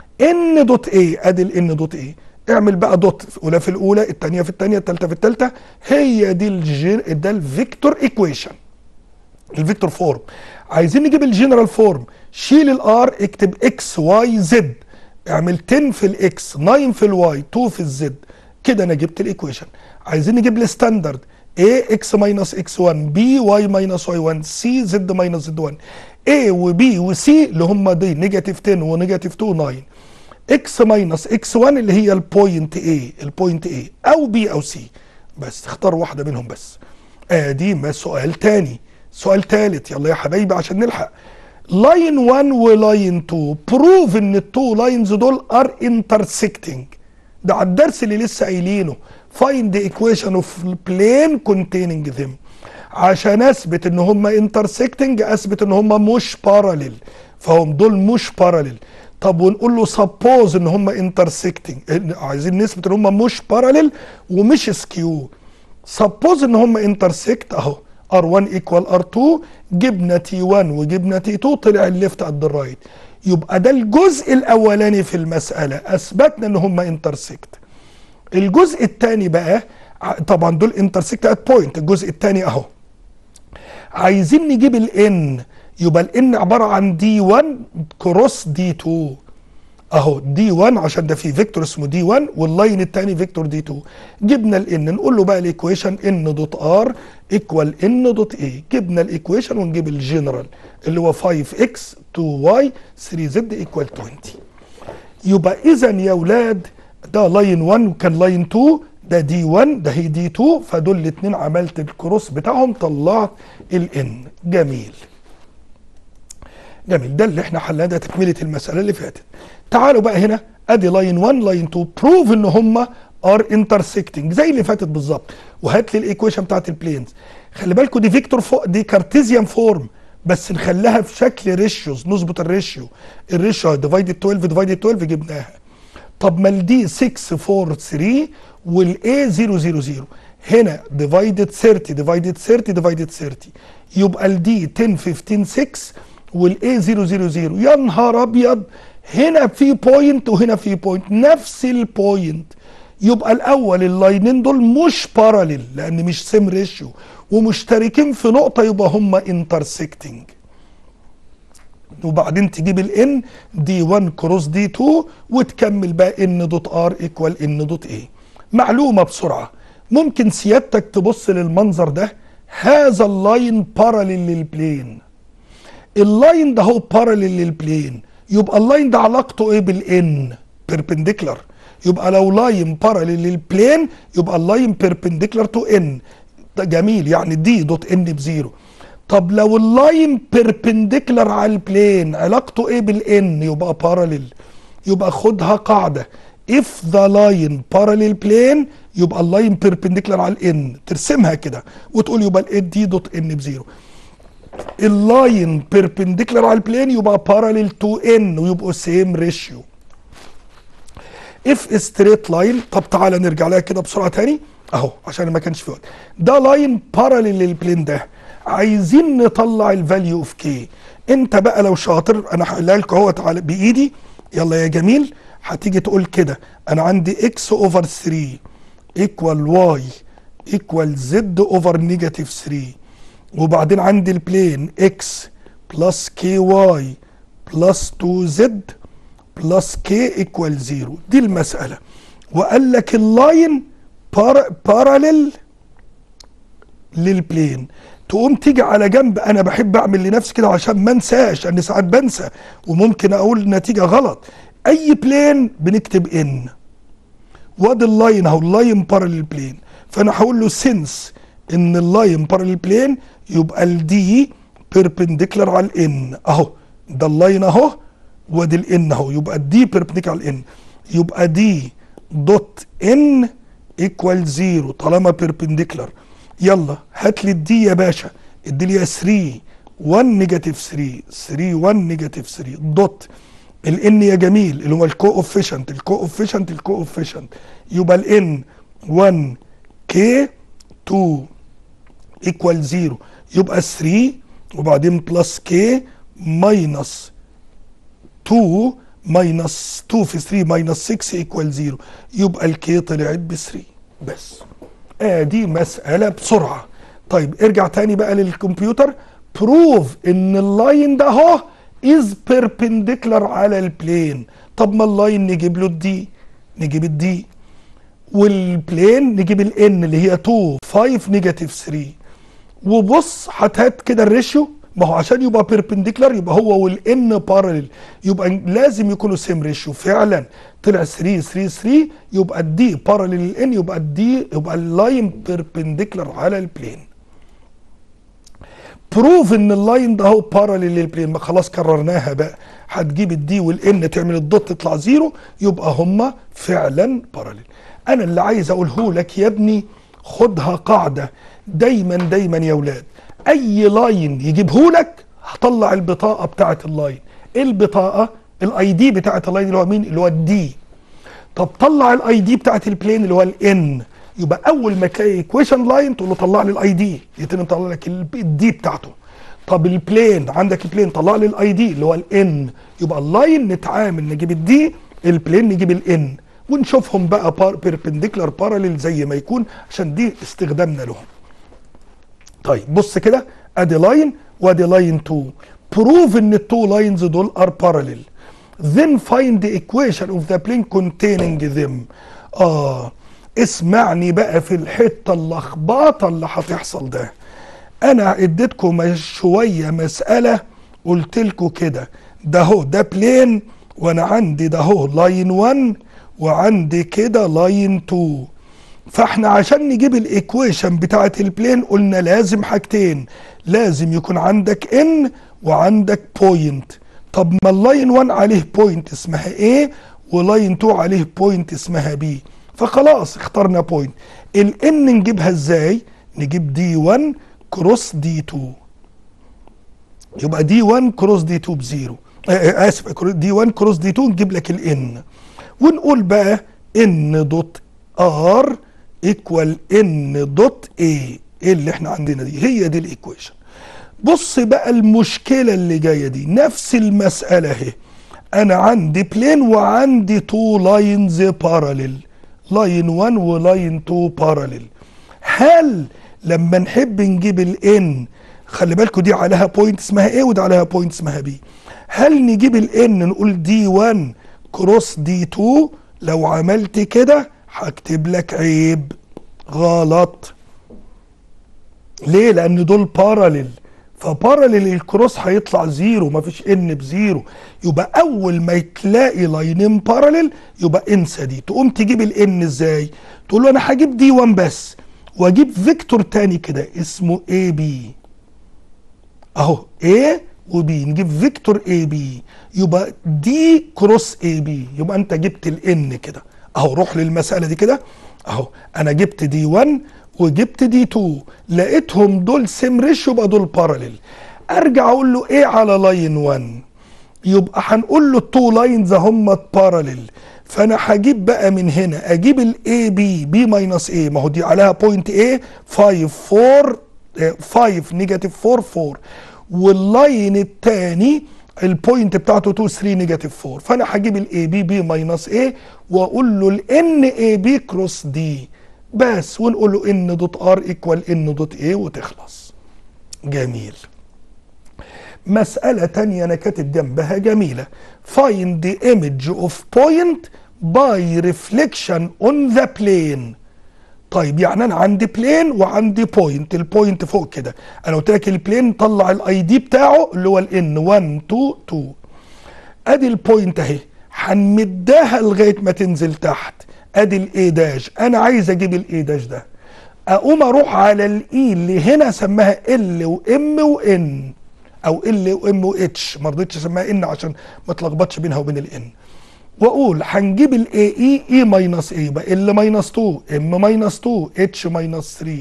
S1: ان دوت اي ادي الان دوت اي اعمل بقى دوت اولى في الاولى الثانيه في الثانيه الثالثه في الثالثه هي دي الجير ده الفيكتور ايكويشن الفيكتور فورم عايزين نجيب الجنرال فورم شيل الار اكتب اكس واي زد اعمل 10 في الاكس 9 في الواي 2 في الزد كده انا جبت الايكويشن عايزين نجيب الستاندرد a x ماينس x 1 b y ماينس y 1 c z ماينس z 1 a و b و c اللي هم دي نيجاتيف 10 ونيجاتيف 2 9 x ماينس x 1 اللي هي البوينت a البوينت a او b او c بس اختار واحده منهم بس ادي ما سؤال تاني سؤال تالت يلا يا حبايبي عشان نلحق لاين 1 ولاين 2 بروف ان التو لاينز دول ار انترسكتنج ده على الدرس اللي لسه قايلينه find the equation of plane containing them عشان اثبت ان هم intersecting اثبت ان هم مش parallel فهم دول مش parallel طب ونقول له suppose ان هم intersecting عايزين نثبت ان هم مش parallel ومش سكيو suppose ان هم intersect اهو R1 equal R2 جبنا T1 وجبنا T2 طلع الليفت قد الرايت يبقى ده الجزء الاولاني في المساله اثبتنا ان هم انترسكت الجزء الثاني بقى طبعا دول انترسكت ات بوينت الجزء الثاني اهو عايزين نجيب الان يبقى الان عباره عن دي 1 كروس دي 2 اهو دي 1 عشان ده في فيكتور اسمه دي 1 واللاين الثاني فيكتور دي 2 جبنا الان نقول له بقى الايكويشن ان دوت ار ايكوال ان دوت اي جبنا الايكويشن ونجيب الجنرال اللي هو 5 اكس 2 واي 3 زد ايكوال 20 يبقى اذا يا اولاد ده لاين 1 وكان لاين 2 ده دي 1 ده هي دي 2 فدول الاثنين عملت الكروس بتاعهم طلعت الان جميل جميل ده اللي احنا حلناه ده تكمله المساله اللي فاتت تعالوا بقى هنا ادي لاين 1 لاين 2 بروف ان هم ار انترسكتنج زي اللي فاتت بالظبط وهات لي الايكويشن بتاعت البلينز خلي بالكم دي فيكتور فوق دي كارتيزيان فورم بس نخليها في شكل ريشيوز نظبط الريشيو الريشيو ديفايدد 12 ديفايدد 12 جبناها طب ما الدي 6 4 3 والاي 0 0 0 هنا ديفايدد 30 ديفايدد 30 ديفايدد 30 يبقى الدي 10 15 6 والاي 0 0 0 يا نهار ابيض هنا في بوينت وهنا في بوينت نفس البوينت يبقى الاول اللاينين دول مش باراليل لان مش سيم ريشيو ومشتركين في نقطه يبقى هم انترسكتنج وبعدين تجيب الان دي 1 كروس دي 2 وتكمل بقى ان دوت ار ايكوال ان دوت اي معلومه بسرعه ممكن سيادتك تبص للمنظر ده هذا اللاين باراليل للبلين اللاين ده هو باراليل للبلين يبقى اللاين ده علاقته ايه بالان بيربنديكولار يبقى لو لاين باراليل للبلين يبقى اللاين بيربنديكولار تو ان ده جميل يعني دي دوت ان بزيرو طب لو اللاين بيربنديكولار على البلين علاقته ايه بالان يبقى باراليل يبقى خدها قاعده if the line parallel plane يبقى اللاين بيربنديكولار على الان ترسمها كده وتقول يبقى الان دي دوت ان بزيرو اللاين بيربنديكولار على البلين يبقى باراليل تو ان ويبقوا سيم ريشيو اف ستريت لاين طب تعالى نرجع لها كده بسرعه تاني اهو عشان ما كانش في وقت ده لاين باراليل للبلين ده عايزين نطلع الفاليو اوف كي انت بقى لو شاطر انا هحلها لكم اهو تعالى بايدي يلا يا جميل هتيجي تقول كده انا عندي اكس اوفر 3 ايكوال واي ايكوال زد اوفر نيجاتيف 3 وبعدين عندي البلين اكس بلس كي واي بلس 2 زد بلس كي ايكوال 0 دي المسألة وقال لك اللاين باراليل للبلين تقوم تيجي على جنب انا بحب اعمل لنفسي كده عشان ما انساش انا ساعات بنسى وممكن اقول نتيجه غلط اي بلين بنكتب ان وادي اللاين اهو اللاين باراليل بلين فانا هقول له سنس ان اللاين باراليل بلين يبقى الدي بيربنديكولار على الان اهو ده اللاين اهو وادي الان اهو يبقى الدي بيربنديكولار على الان يبقى دي دوت ان ايكوال زيرو طالما بيربنديكولار يلا هات لي الدي يا باشا ادي لي 3 1 نيجاتيف 3 3 1 نيجاتيف 3 دوت الان يا جميل اللي هو الكو اوفيشنت الكو اوفيشنت الكو اوفيشنت يبقى الان 1 كي 2 ايكوال 0 يبقى 3 وبعدين بلس كي ماينس 2 ماينس 2 في 3 ماينس 6 ايكوال 0 يبقى الكي طلعت ب 3 بس ادي آه مسألة بسرعة طيب ارجع تاني بقى للكمبيوتر بروف ان اللاين ده اهو از بيربنديكولار على البلين طب ما اللاين نجيب له الدي نجيب الدي والبلين نجيب الان اللي هي 2 5 نيجاتيف 3 وبص هات كده الريشيو ما هو عشان يبقى بيربنديكولار يبقى هو والان بارلل يبقى لازم يكونوا سيم ريشيو فعلا طلع 3 3 3 يبقى الدي بارلل للان يبقى الدي يبقى اللاين بيربنديكولار على البلين بروف ان اللاين ده هو بارلل للبلين ما خلاص كررناها بقى هتجيب الدي والان تعمل الدوت تطلع زيرو يبقى هما فعلا بارلل انا اللي عايز اقوله لك يا ابني خدها قاعده دايما دايما يا ولاد اي لاين يجيبه لك هطلع البطاقه بتاعه اللاين ايه البطاقه الاي دي بتاعه اللاين اللي هو مين اللي هو الدي طب طلع الاي دي بتاعه البلين اللي هو الان يبقى اول ما تلاقي ايكويشن لاين تقول له طلع لي الاي دي يتم يطلع لك الدي بتاعته طب البلين عندك البلين طلع لي الاي دي اللي هو الان يبقى اللاين نتعامل نجيب الدي البلين نجيب الان ونشوفهم بقى بيربنديكولار باراليل زي ما يكون عشان دي استخدامنا لهم طيب بص كده ادي لاين وادي لاين 2 بروف ان التو لاينز دول ار باراليل then find the equation of the plane containing them اه اسمعني بقى في الحته اللخبطه اللي هتحصل ده انا اديتكم شويه مساله قلت لكم كده ده هو ده بلين وانا عندي ده هو لاين 1 وعندي كده لاين 2 فاحنا عشان نجيب الايكويشن بتاعه البلين قلنا لازم حاجتين لازم يكون عندك ان وعندك بوينت طب ما اللاين 1 عليه بوينت اسمها A ولاين 2 عليه بوينت اسمها B فخلاص اخترنا بوينت الان نجيبها ازاي نجيب دي 1 كروس دي 2 يبقى دي 1 كروس دي 2 بزيرو آه اسف دي 1 كروس دي 2 نجيب لك الان ونقول بقى ان دوت ار ايكوال ان دوت اي ايه اللي احنا عندنا دي هي دي الايكويشن بص بقى المشكله اللي جايه دي نفس المساله اهي انا عندي بلين وعندي تو لاينز باراليل لاين 1 ولاين 2 باراليل هل لما نحب نجيب الان خلي بالكم دي عليها بوينت اسمها ايه وده عليها بوينت اسمها بي هل نجيب الان نقول دي 1 كروس دي 2 لو عملت كده هكتب لك عيب غلط ليه لان دول باراليل فباراليل الكروس هيطلع زيرو مفيش ان بزيرو يبقى اول ما تلاقي لاينين باراليل يبقى انسى دي تقوم تجيب الان ازاي تقول له انا هجيب دي 1 بس واجيب فيكتور تاني كده اسمه اي بي اهو A وبي نجيب فيكتور اي بي يبقى دي كروس اي بي يبقى انت جبت الان كده اهو روح للمساله دي كده اهو انا جبت دي 1 وجبت دي 2 لقيتهم دول سيم ريشيو يبقى دول باراليل ارجع اقول له ايه على لاين 1 يبقى هنقول له التو لاينز هم باراليل فانا هجيب بقى من هنا اجيب الاي بي بي ماينس اي ما هو دي عليها بوينت ايه 5 4 5 نيجاتيف 4 4 واللاين الثاني البوينت بتاعته 2 3 نيجاتيف 4 فانا هجيب الاي بي بي ماينس اي واقول له الان اي بي كروس دي بس ونقول له ان دوت ار ايكوال ان دوت اي وتخلص جميل مسألة تانية أنا كاتب جنبها جميلة find the image of point by reflection on the plane طيب يعني أنا عندي بلين وعندي بوينت البوينت فوق كده أنا قلت لك البلين طلع الاي دي بتاعه اللي هو الان 1 2 2 ادي البوينت اهي هنمدها لغايه ما تنزل تحت ادي الاي داش انا عايز اجيب الاي داش ده اقوم اروح على الاي اللي هنا اسميها ال وام وان او ال وام واتش ما رضيتش اسميها ان عشان ما اتلخبطش بينها وبين الان واقول هنجيب الاي اي اي ماينس اي يبقى ال ماينس 2 ام ماينس 2 اتش ماينس 3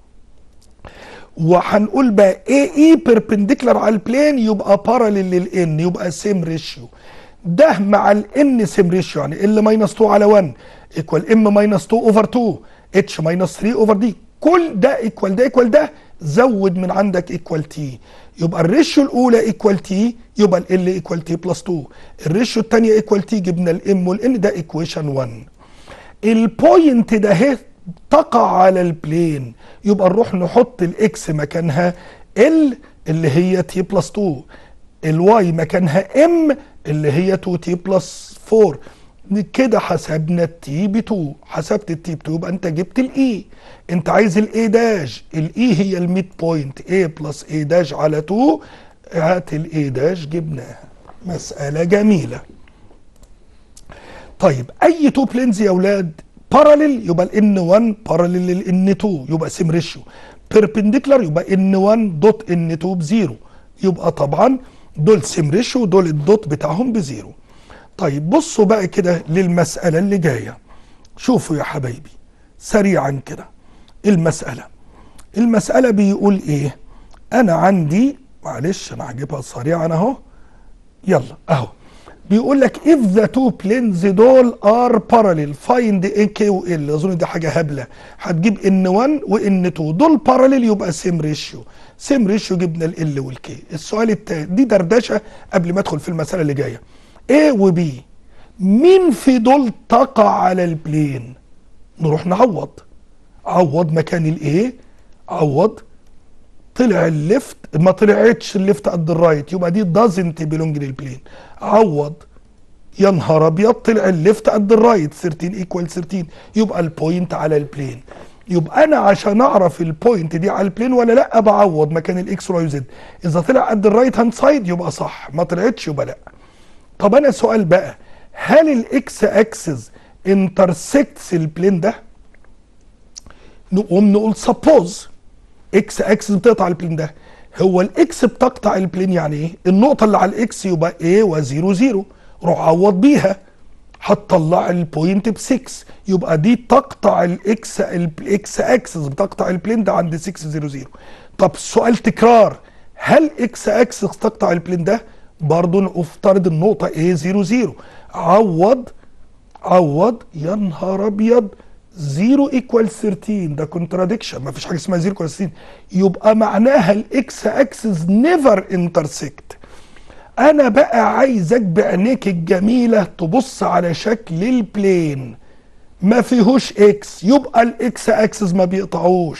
S1: وهنقول بقى اي اي بيربنديكولار على البلين يبقى باراليل للان يبقى سيم ريشيو ده مع الان سيم ريشيو يعني ال ماينس 2 على 1 ايكوال ام ماينس 2 اوفر 2 اتش ماينس 3 اوفر دي كل ده ايكوال ده ايكوال ده زود من عندك ايكوال تي يبقى الريشيو الاولى ايكوال تي يبقى ال ايكوال تي بلس 2 الريشيو الثانيه ايكوال تي جبنا الام والان ده ايكويشن 1 البوينت ده اهي تقع على البلين يبقى نروح نحط الاكس مكانها ال اللي هي تي بلس 2 الواي مكانها ام اللي هي 2 تي بلس 4 كده حسبنا التي ب 2 حسبت التي ب 2 يبقى انت جبت الاي انت عايز الاي داش الاي هي الميد بوينت a بلس a داش على 2 هات الاي داش جبناها مسألة جميلة طيب اي تو بلينز يا اولاد باراليل يبقى الان 1 باراليل للان 2 يبقى سيم ريشيو بيربنديكولار يبقى ان 1 دوت ان 2 بزيرو يبقى طبعا دول سيم ريشيو دول الدوت بتاعهم بزيرو طيب بصوا بقى كده للمسألة اللي جاية شوفوا يا حبايبي سريعا كده المسألة المسألة بيقول ايه انا عندي معلش انا هجيبها سريعا اهو يلا اهو بيقول لك if the two planes دول are parallel find a k و l اظن دي حاجه هبله هتجيب ان 1 وان 2 دول parallel يبقى سيم ريشيو سيم ريشيو جبنا ال والكي السؤال التاني دي دردشه قبل ما ادخل في المساله اللي جايه A و B مين في دول تقع على البلين نروح نعوض عوض مكان الايه عوض طلع الليفت ما طلعتش الليفت قد الرايت يبقى دي دازنت بيلونج للبلين عوض يا نهار ابيض طلع الليفت قد الرايت 13 ايكوال 13 يبقى البوينت على البلين يبقى انا عشان اعرف البوينت دي على البلين ولا لا بعوض مكان الاكس واي وزد اذا طلع قد الرايت هاند سايد يبقى صح ما طلعتش يبقى لا طب انا سؤال بقى هل الاكس اكسس انترسكتس البلين ده نقوم نقول سبوز اكس اكسس بتقطع البلين ده هو الاكس بتقطع البلين يعني ايه النقطه اللي على الاكس يبقى A و0 0 روح عوض بيها هتطلع البوينت ب 6 يبقى دي تقطع الاكس الاكس اكسس بتقطع البلين ده عند 6 0 0 طب سؤال تكرار هل اكس اكسس تقطع البلين ده برضه نفترض النقطه A 0 0 عوض عوض يا نهار ابيض 0 ايكوال 13 ده كونتراديكشن ما فيش حاجه اسمها 0 ايكوال 13 يبقى معناها الاكس اكسس نيفر انترسكت انا بقى عايزك بعينيك الجميله تبص على شكل البلين ما فيهوش اكس يبقى الاكس اكسس ما بيقطعوش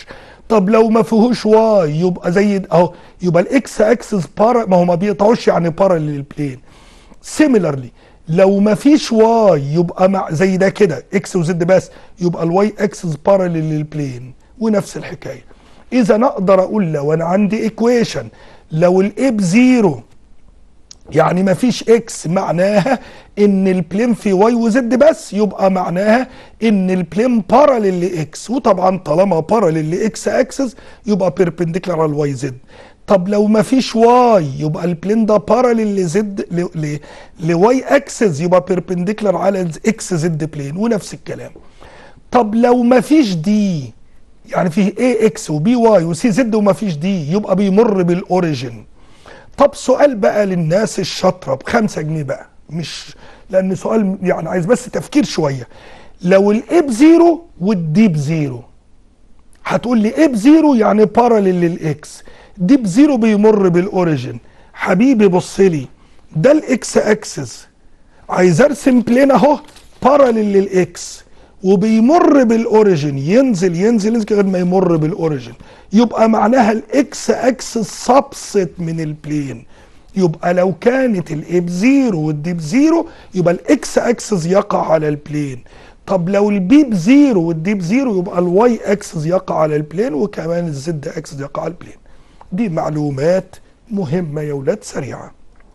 S1: طب لو ما فيهوش واي يبقى زي اهو يبقى الاكس اكسس بارا ما هو ما بيقطعوش يعني باراليل للبلين سيميلرلي لو ما فيش واي يبقى مع زي ده كده اكس وزد بس يبقى الواي اكسس باراليل للبلين ونفس الحكايه اذا اقدر اقول لو انا عندي ايكويشن لو الاي بزيرو يعني ما فيش اكس معناها ان البلين في واي وزد بس يبقى معناها ان البلين باراليل لاكس وطبعا طالما باراليل لاكس اكسس يبقى بيربنديكولار على الواي زد طب لو ما فيش واي يبقى البلين ده باراليل لزد لواي اكسس يبقى بيربنديكولار على اكس زد بلين ونفس الكلام طب لو ما فيش دي يعني فيه اي اكس وبي واي وسي زد وما فيش دي يبقى بيمر بالاوريجن طب سؤال بقى للناس الشاطره بخمسة جنيه بقى مش لان سؤال يعني عايز بس تفكير شويه لو الاي بزيرو والدي بزيرو هتقول لي ايه بزيرو يعني باراليل للاكس دي بزيرو بيمر بالاوريجن حبيبي بص لي ده الاكس اكسس عايز ارسم بلين اهو باراليل للاكس وبيمر بالاوريجن ينزل ينزل ينزل لغايه ما يمر بالاوريجن يبقى معناها الاكس اكسس سبست من البلين يبقى لو كانت الاي بزيرو والدي بزيرو يبقى الاكس اكسس يقع على البلين طب لو البي بزيرو والدي بزيرو يبقى الواي اكسس يقع على البلين وكمان الزد اكسس يقع على البلين دي معلومات مهمه يا ولاد سريعه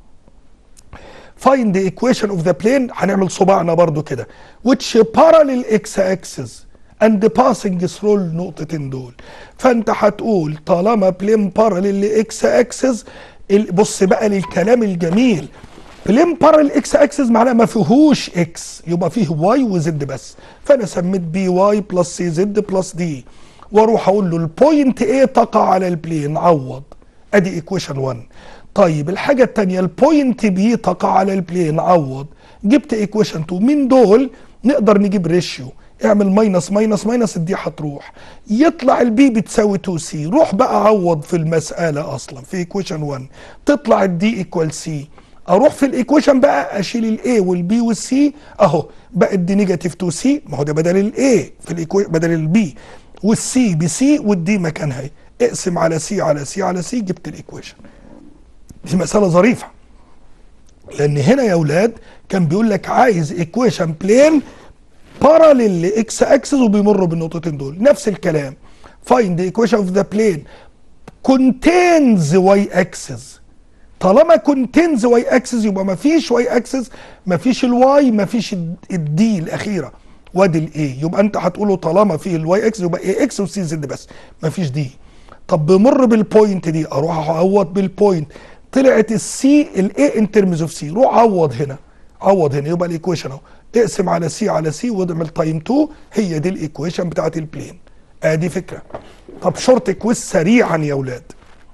S1: find the equation of the plane هنعمل صباعنا برضو كده which parallel x axis and passing through النقطتين دول فانت هتقول طالما بلين باراليل لاكس اكسس بص بقى للكلام الجميل بلين باراليل اكس اكسس معناها ما فيهوش اكس يبقى فيه واي وزد بس فانا سميت بي واي بلس سي زد بلس دي واروح اقول له البوينت ايه تقع على البلين عوض ادي ايكويشن 1 طيب الحاجه الثانيه البوينت بي تقع على البلين عوض جبت ايكويشن 2 من دول نقدر نجيب ريشيو اعمل ماينس ماينس ماينس الدي هتروح يطلع البي بتساوي 2 سي روح بقى عوض في المساله اصلا في ايكويشن 1 تطلع الدي ايكوال سي اروح في الايكويشن بقى اشيل الاي والبي والسي اهو بقت دي نيجاتيف 2 سي ما هو ده بدل الاي في الايكويشن بدل البي والسي بسي والدي مكانها اقسم على سي على سي على سي جبت الايكويشن دي مساله ظريفه لان هنا يا اولاد كان بيقول لك عايز ايكويشن بلين باراليل لاكس اكسس وبيمروا بالنقطتين دول نفس الكلام find the equation of the plane contains y axis طالما contains y axis يبقى ما فيش y axis ما فيش الواي ما فيش الدي الاخيره وادي الاي يبقى انت هتقوله طالما فيه الواي اكس يبقى اي اكس وسي زد بس ما فيش دي طب بمر بالبوينت دي اروح اعوض بالبوينت طلعت السي الاي ان ترمز اوف سي روح عوض هنا عوض هنا يبقى الايكويشن اهو اقسم على سي على سي واعمل تايم 2 هي دي الايكويشن بتاعت البلين ادي فكره طب شورت كويز سريعا يا اولاد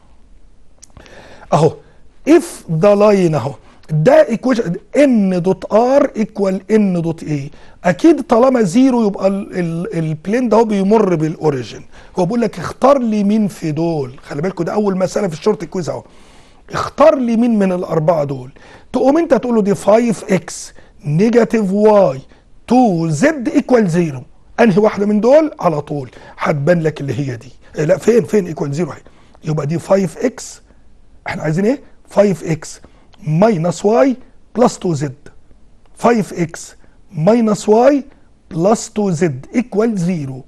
S1: اهو اف ذا لاين اهو ده ايكويشن ان دوت ار ايكوال ان دوت اي اكيد طالما زيرو يبقى البلين ده هو بيمر بالاوريجن هو بيقول لك اختار لي مين في دول خلي بالكوا ده اول مساله في الشورت كويز اهو اختار لي مين من الاربعه دول تقوم انت تقول له دي 5 اكس نيجاتيف واي 2 زد ايكوال زيرو انهي واحده من دول على طول هتبان لك اللي هي دي إيه لا فين فين ايكوال زيرو اهي يبقى دي 5 اكس احنا عايزين ايه 5 اكس ماينس واي بلس 2 زد 5 اكس ماينس واي بلس 2 زد ايكوال زيرو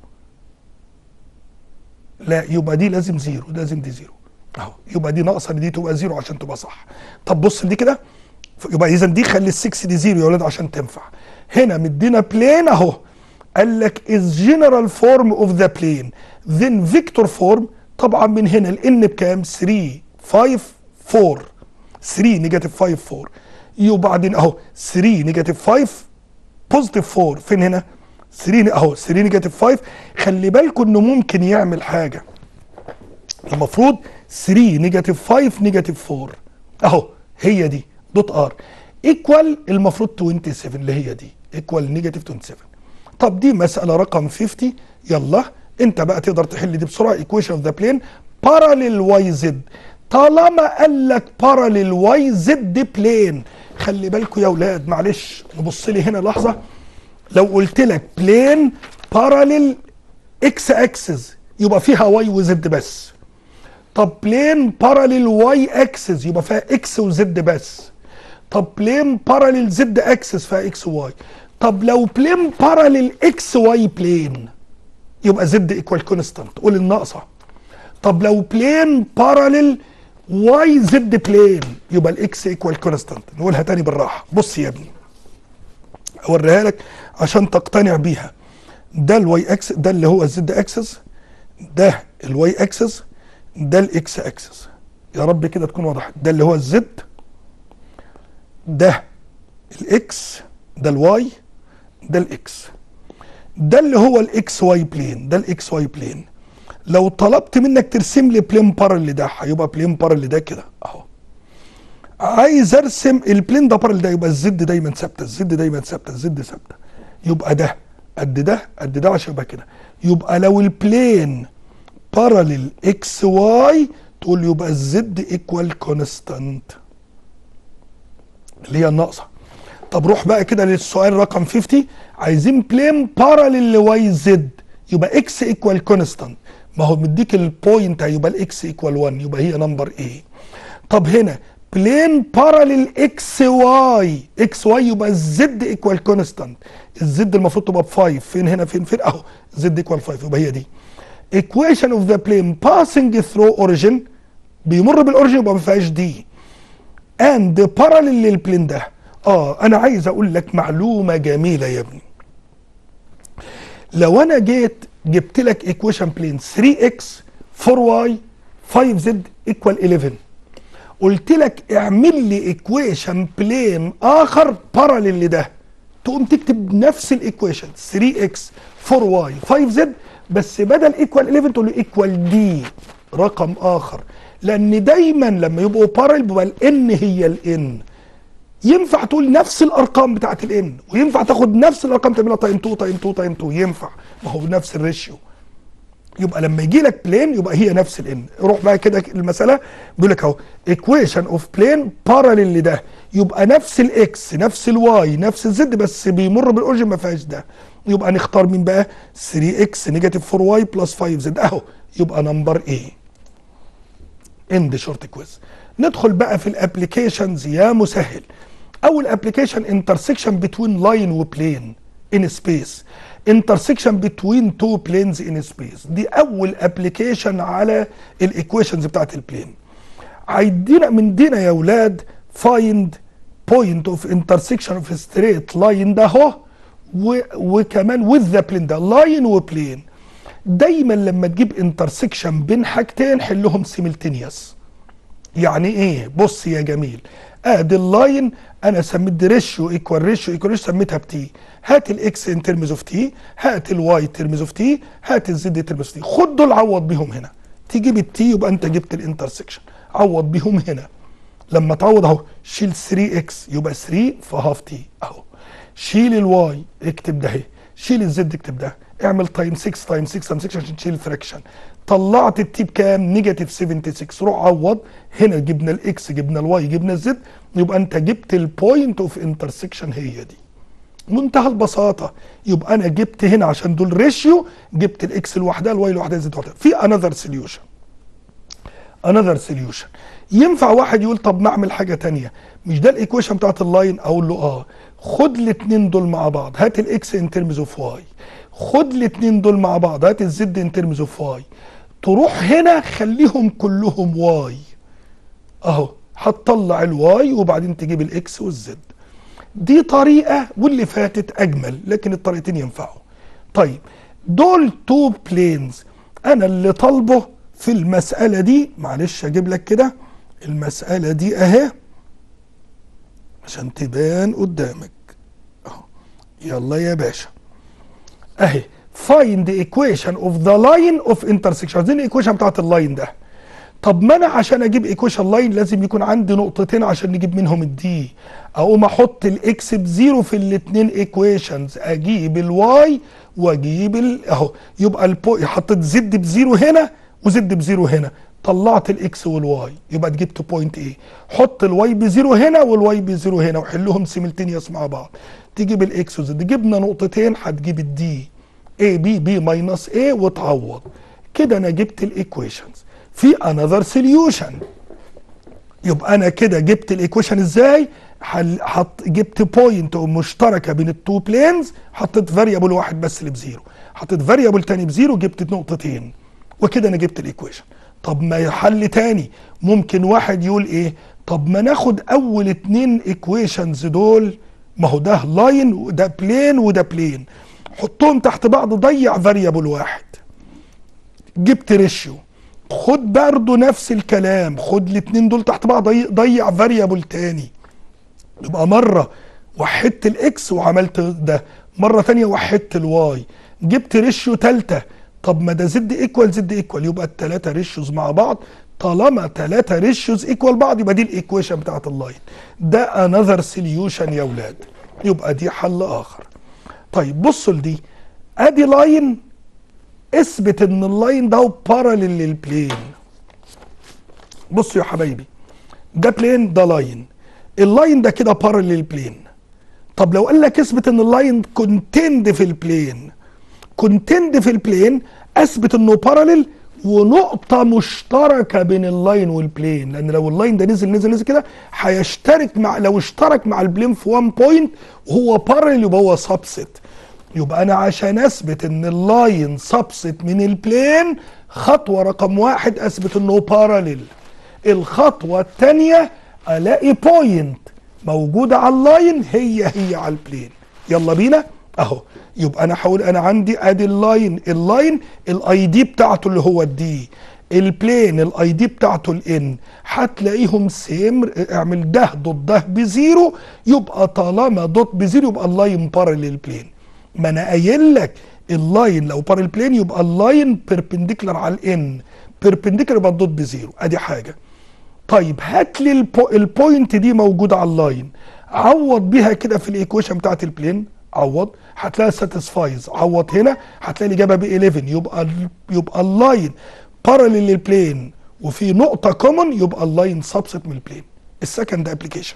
S1: لا يبقى دي لازم زيرو لازم دي زيرو اهو يبقى دي ناقصه دي تبقى زيرو عشان تبقى صح طب بص دي كده يبقى اذا دي خلي ال6 دي زيرو يا ولاد عشان تنفع هنا مدينا بلين اهو قال لك is general form of the plane then vector form طبعا من هنا الان بكام 3 5 4 3 نيجاتيف 5 4 وبعدين اهو 3 نيجاتيف 5 بوزيتيف 4 فين هنا 3 اهو 3 نيجاتيف 5 خلي بالكم انه ممكن يعمل حاجه المفروض 3 نيجاتيف 5 نيجاتيف 4 اهو هي دي دوت ار ايكوال المفروض 27 اللي هي دي ايكوال نيجاتيف 27 طب دي مساله رقم 50 يلا انت بقى تقدر تحل دي بسرعه ايكويشن اوف ذا بلين باراليل واي زد طالما قال لك باراليل واي زد بلين خلي بالكم يا اولاد معلش نبص لي هنا لحظه لو قلت لك بلين باراليل اكس اكسس يبقى فيها واي وزد بس طب بلين باراليل واي اكسس يبقى فيها اكس وزد بس طب بلين باراليل زد اكسس فيها اكس وواي طب لو بلين باراليل اكس واي بلين يبقى زد ايكوال كونستانت قول الناقصه طب لو بلين باراليل واي زد بلين يبقى الاكس ايكوال كونستانت نقولها تاني بالراحه بص يا ابني اوريها لك عشان تقتنع بيها ده الواي اكس ده اللي هو الزد اكسس ده الواي اكسس ده الاكس اكسس يا رب كده تكون واضحه ده اللي هو الزد ده الاكس ده الواي ده الاكس ده اللي هو الاكس واي بلين ده الاكس واي بلين لو طلبت منك ترسم لي بلين بارل ده هيبقى بلين بارل ده كده اهو عايز ارسم البلين ده بارل ده يبقى الزد دايما ثابته الزد دايما ثابته الزد ثابته يبقى ده قد ده قد ده عشان يبقى كده يبقى لو البلين باراليل اكس واي تقول يبقى الزد ايكوال كونستانت اللي هي الناقصه طب روح بقى كده للسؤال رقم 50 عايزين بلين باراليل لواي زد يبقى اكس ايكوال كونستانت ما هو مديك البوينت هيبقى الاكس ايكوال 1 يبقى هي نمبر ايه طب هنا بلين باراليل اكس واي اكس واي يبقى الزد ايكوال كونستانت الزد المفروض تبقى ب 5 فين هنا فين فين اهو زد ايكوال 5 يبقى هي دي equation of the plane passing through origin بيمر بالاوريجن يبقى ما فيهاش دي and parallel للبلين ده اه انا عايز اقول لك معلومه جميله يا ابني لو انا جيت جبت لك equation plane 3x 4y 5z equal 11 قلت لك اعمل لي equation plane اخر parallel لده تقوم تكتب نفس الايكويشن 3x 4y 5z بس بدل ايكوال 11 تقول له ايكوال دي رقم اخر لان دايما لما يبقوا بارل بيبقى الان هي الان ينفع تقول نفس الارقام بتاعت الان وينفع تاخد نفس الارقام تعملها تايم 2 تايم 2 تايم 2 ينفع ما هو نفس الريشيو يبقى لما يجي لك بلين يبقى هي نفس الان روح بقى كده المساله بيقول لك اهو ايكويشن اوف بلين باراليل لده يبقى نفس الاكس نفس الواي نفس الزد بس بيمر بالاوريجن ما فيهاش ده يبقى نختار مين بقى 3 اكس نيجاتيف 4 واي بلس 5 زد اهو يبقى نمبر ايه اند شورت كويز ندخل بقى في الابلكيشنز يا مسهل اول ابلكيشن انترسكشن بتوين لاين وبلين ان سبيس انترسكشن بتوين تو بلينز ان سبيس دي اول ابلكيشن على الايكويشنز بتاعت البلين عايدينا من دينا يا اولاد فايند بوينت اوف انترسكشن اوف ستريت لاين ده اهو وكمان وذ ذا بلين ده لاين وبلين دايما لما تجيب انترسكشن بين حاجتين حلهم سيملتينيوس يعني ايه بص يا جميل ادي اللاين انا سميت دي ريشيو ايكوال ريشيو ايكوال ريشيو سميتها بتي هات الاكس ان ترمز اوف تي هات الواي ترمز اوف تي هات الزد ترمز اوف تي خد دول عوض بيهم هنا تجيب التي يبقى انت جبت الانترسكشن عوض بيهم هنا لما تعوض اهو شيل 3 اكس يبقى 3 في هاف تي اهو شيل الواي اكتب ده اهي شيل الزد اكتب ده اعمل تايم 6 تايم 6 تايم 6 عشان تشيل الفراكشن طلعت التي بكام نيجاتيف 76 روح عوض هنا جبنا الاكس جبنا الواي جبنا الزد يبقى انت جبت البوينت اوف انترسكشن هي دي منتهى البساطه يبقى انا جبت هنا عشان دول ريشيو جبت الاكس لوحدها الواي لوحدها الزد لوحدها في انذر سوليوشن انذر سوليوشن ينفع واحد يقول طب نعمل حاجه تانية مش ده الايكويشن بتاعت اللاين اقول له اه خد الاثنين دول مع بعض هات الاكس ان ترمز اوف واي خد الاثنين دول مع بعض هات الزد ان ترمز اوف واي تروح هنا خليهم كلهم واي اهو هتطلع الواي وبعدين تجيب الاكس والزد دي طريقه واللي فاتت اجمل لكن الطريقتين ينفعوا طيب دول تو بلينز انا اللي طالبه في المساله دي معلش اجيب لك كده المساله دي اهي عشان تبان قدامك اهو يلا يا باشا اهي find the equation of the line of intersection عايزين الايكويشن بتاعت اللاين ده طب ما انا عشان اجيب ايكويشن لاين لازم يكون عندي نقطتين عشان نجيب منهم الدي اقوم احط الاكس بزيرو في الاثنين ايكويشنز اجيب الواي واجيب ال... اهو يبقى البو... حطيت زد بزيرو هنا وزد بزيرو هنا طلعت الاكس والواي يبقى جبت بوينت ايه حط الواي بزيرو هنا والواي بزيرو هنا وحلهم سيملتينيوس مع بعض تجيب الاكس وزد جبنا نقطتين هتجيب الدي اي بي بي ماينس اي وتعوض كده انا جبت الايكويشنز في انذر سوليوشن يبقى انا كده جبت الايكويشن ازاي حل حط جبت بوينت مشتركه بين التو بلينز حطيت فاريبل واحد بس اللي بزيرو حطيت فاريبل تاني بزيرو جبت نقطتين وكده انا جبت الايكويشن طب ما حل تاني ممكن واحد يقول ايه طب ما ناخد اول اتنين ايكويشنز دول ما هو ده لاين وده بلين وده بلين حطهم تحت بعض ضيع فاريبل واحد جبت ريشيو خد برضه نفس الكلام خد الاتنين دول تحت بعض ضي- ضيع فاريبل تاني يبقى مرة وحدت الاكس وعملت ده مرة تانية وحدت الواي جبت ريشيو تالتة طب ما ده زد ايكوال زد ايكوال يبقى التلاتة ريشيوز مع بعض طالما تلاتة ريشيوز ايكوال بعض يبقى دي الايكويشن بتاعت اللاين ده انذر سوليوشن يا ولاد يبقى دي حل اخر طيب بصوا لدي ادي لاين اثبت ان اللاين ده باراليل للبلين بصوا يا حبايبي ده بلين ده لاين اللاين ده كده باراليل للبلين طب لو قال لك اثبت ان اللاين كونتند في البلين كونتند في البلين اثبت انه باراليل ونقطة مشتركة بين اللاين والبلين لان لو اللاين ده نزل نزل نزل كده هيشترك مع لو اشترك مع البلين في 1 بوينت وهو باراليل يبقى هو سبست يبقى انا عشان اثبت ان اللاين سبست من البلين خطوة رقم واحد اثبت انه باراليل الخطوة الثانية الاقي بوينت موجودة على اللاين هي هي على البلين يلا بينا اهو يبقى انا هقول انا عندي ادي اللاين اللاين الاي دي بتاعته اللي هو الدي البلين الاي دي بتاعته الان هتلاقيهم سيم اعمل ده دوت ده بزيرو يبقى طالما دوت بزيرو يبقى اللاين باراليل بلين ما انا قايل لك اللاين لو باراليل بلين يبقى اللاين بيربنديكولار على الان بيربنديكولار يبقى الدوت بزيرو ادي حاجه طيب هات لي البو البوينت دي موجوده على اللاين عوض بيها كده في الايكويشن بتاعت البلين عوض هتلاقي ساتيسفايز عوض هنا هتلاقي الاجابه ب 11 يبقى ال- يبقى اللاين باراليل للبلين وفي نقطه كومن يبقى اللاين سبست من البلين السكند ابلكيشن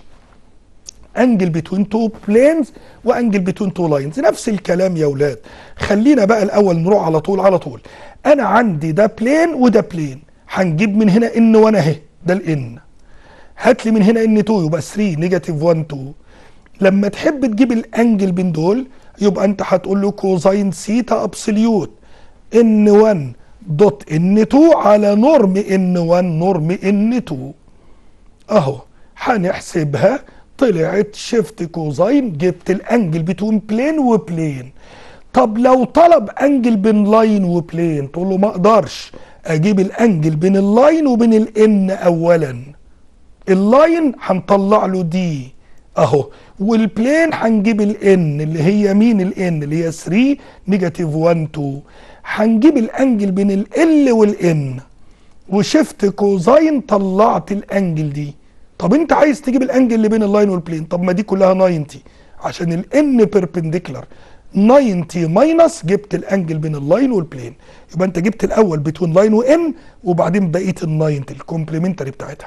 S1: انجل بتوين تو بلينز وانجل بتوين تو لاينز نفس الكلام يا ولاد خلينا بقى الاول نروح على طول على طول انا عندي ده بلين وده بلين هنجيب من هنا ان وانا اهي ده الان هات لي من هنا ان 2 يبقى 3 نيجاتيف 1 2 لما تحب تجيب الانجل بين دول يبقى انت هتقول له كوزاين سيتا ابسوليوت ان 1 دوت ان 2 على نورم ان 1 نورم ان 2 اهو هنحسبها طلعت شيفت كوزاين جبت الانجل بتوين بلين وبلين طب لو طلب انجل بين لاين وبلين تقول له ما اقدرش اجيب الانجل بين اللاين وبين الان اولا اللاين هنطلع له دي اهو والبلين هنجيب الان اللي هي مين الان اللي هي 3 نيجاتيف 1 2 هنجيب الانجل بين ال والان وشفت كوزاين طلعت الانجل دي طب انت عايز تجيب الانجل اللي بين اللاين والبلين طب ما دي كلها 90 عشان الان بيربنديكولار 90 ماينس جبت الانجل بين اللاين والبلين يبقى انت جبت الاول بتوين لاين وان وبعدين بقيه ال 90 الكومبلمنتري بتاعتها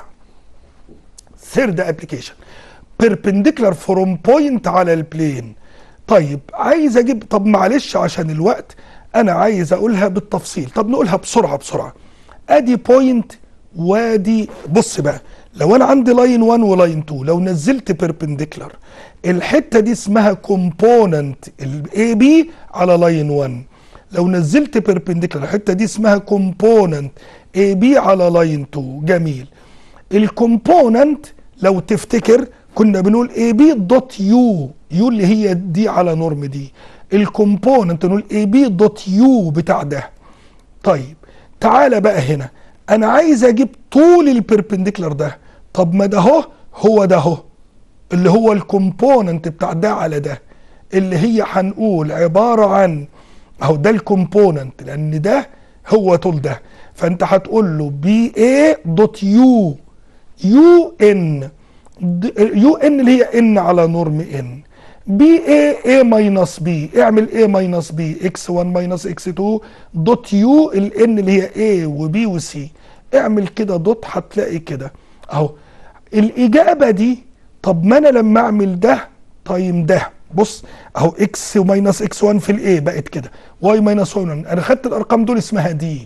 S1: ثيرد ابلكيشن بيربنديكولار فروم بوينت على البلين طيب عايز اجيب طب معلش عشان الوقت انا عايز اقولها بالتفصيل طب نقولها بسرعه بسرعه ادي بوينت وادي بص بقى لو انا عندي لاين 1 ولاين 2 لو نزلت بيربنديكولار الحته دي اسمها كومبوننت الاي بي على لاين 1 لو نزلت بيربنديكولار الحته دي اسمها كومبوننت اي بي على لاين 2 جميل الكومبوننت لو تفتكر كنا بنقول اي بي دوت يو يو اللي هي دي على نورم دي الكومبوننت نقول اي بي دوت يو بتاع ده طيب تعالى بقى هنا انا عايز اجيب طول البربنديكولار ده طب ما ده اهو هو ده اهو اللي هو الكومبوننت بتاع ده على ده اللي هي هنقول عباره عن اهو ده الكومبوننت لان ده هو طول ده فانت هتقول له بي اي دوت يو يو ان يو ان اللي هي ان على نورم ان بي اي اي ماينس بي اعمل اي ماينس بي اكس 1 ماينس اكس 2 دوت يو الان اللي هي اي وبي وسي اعمل كده دوت هتلاقي كده اهو الاجابه دي طب ما انا لما اعمل ده تايم ده بص اهو اكس ماينس اكس 1 في الاي بقت كده واي ماينس واي انا خدت الارقام دول اسمها دي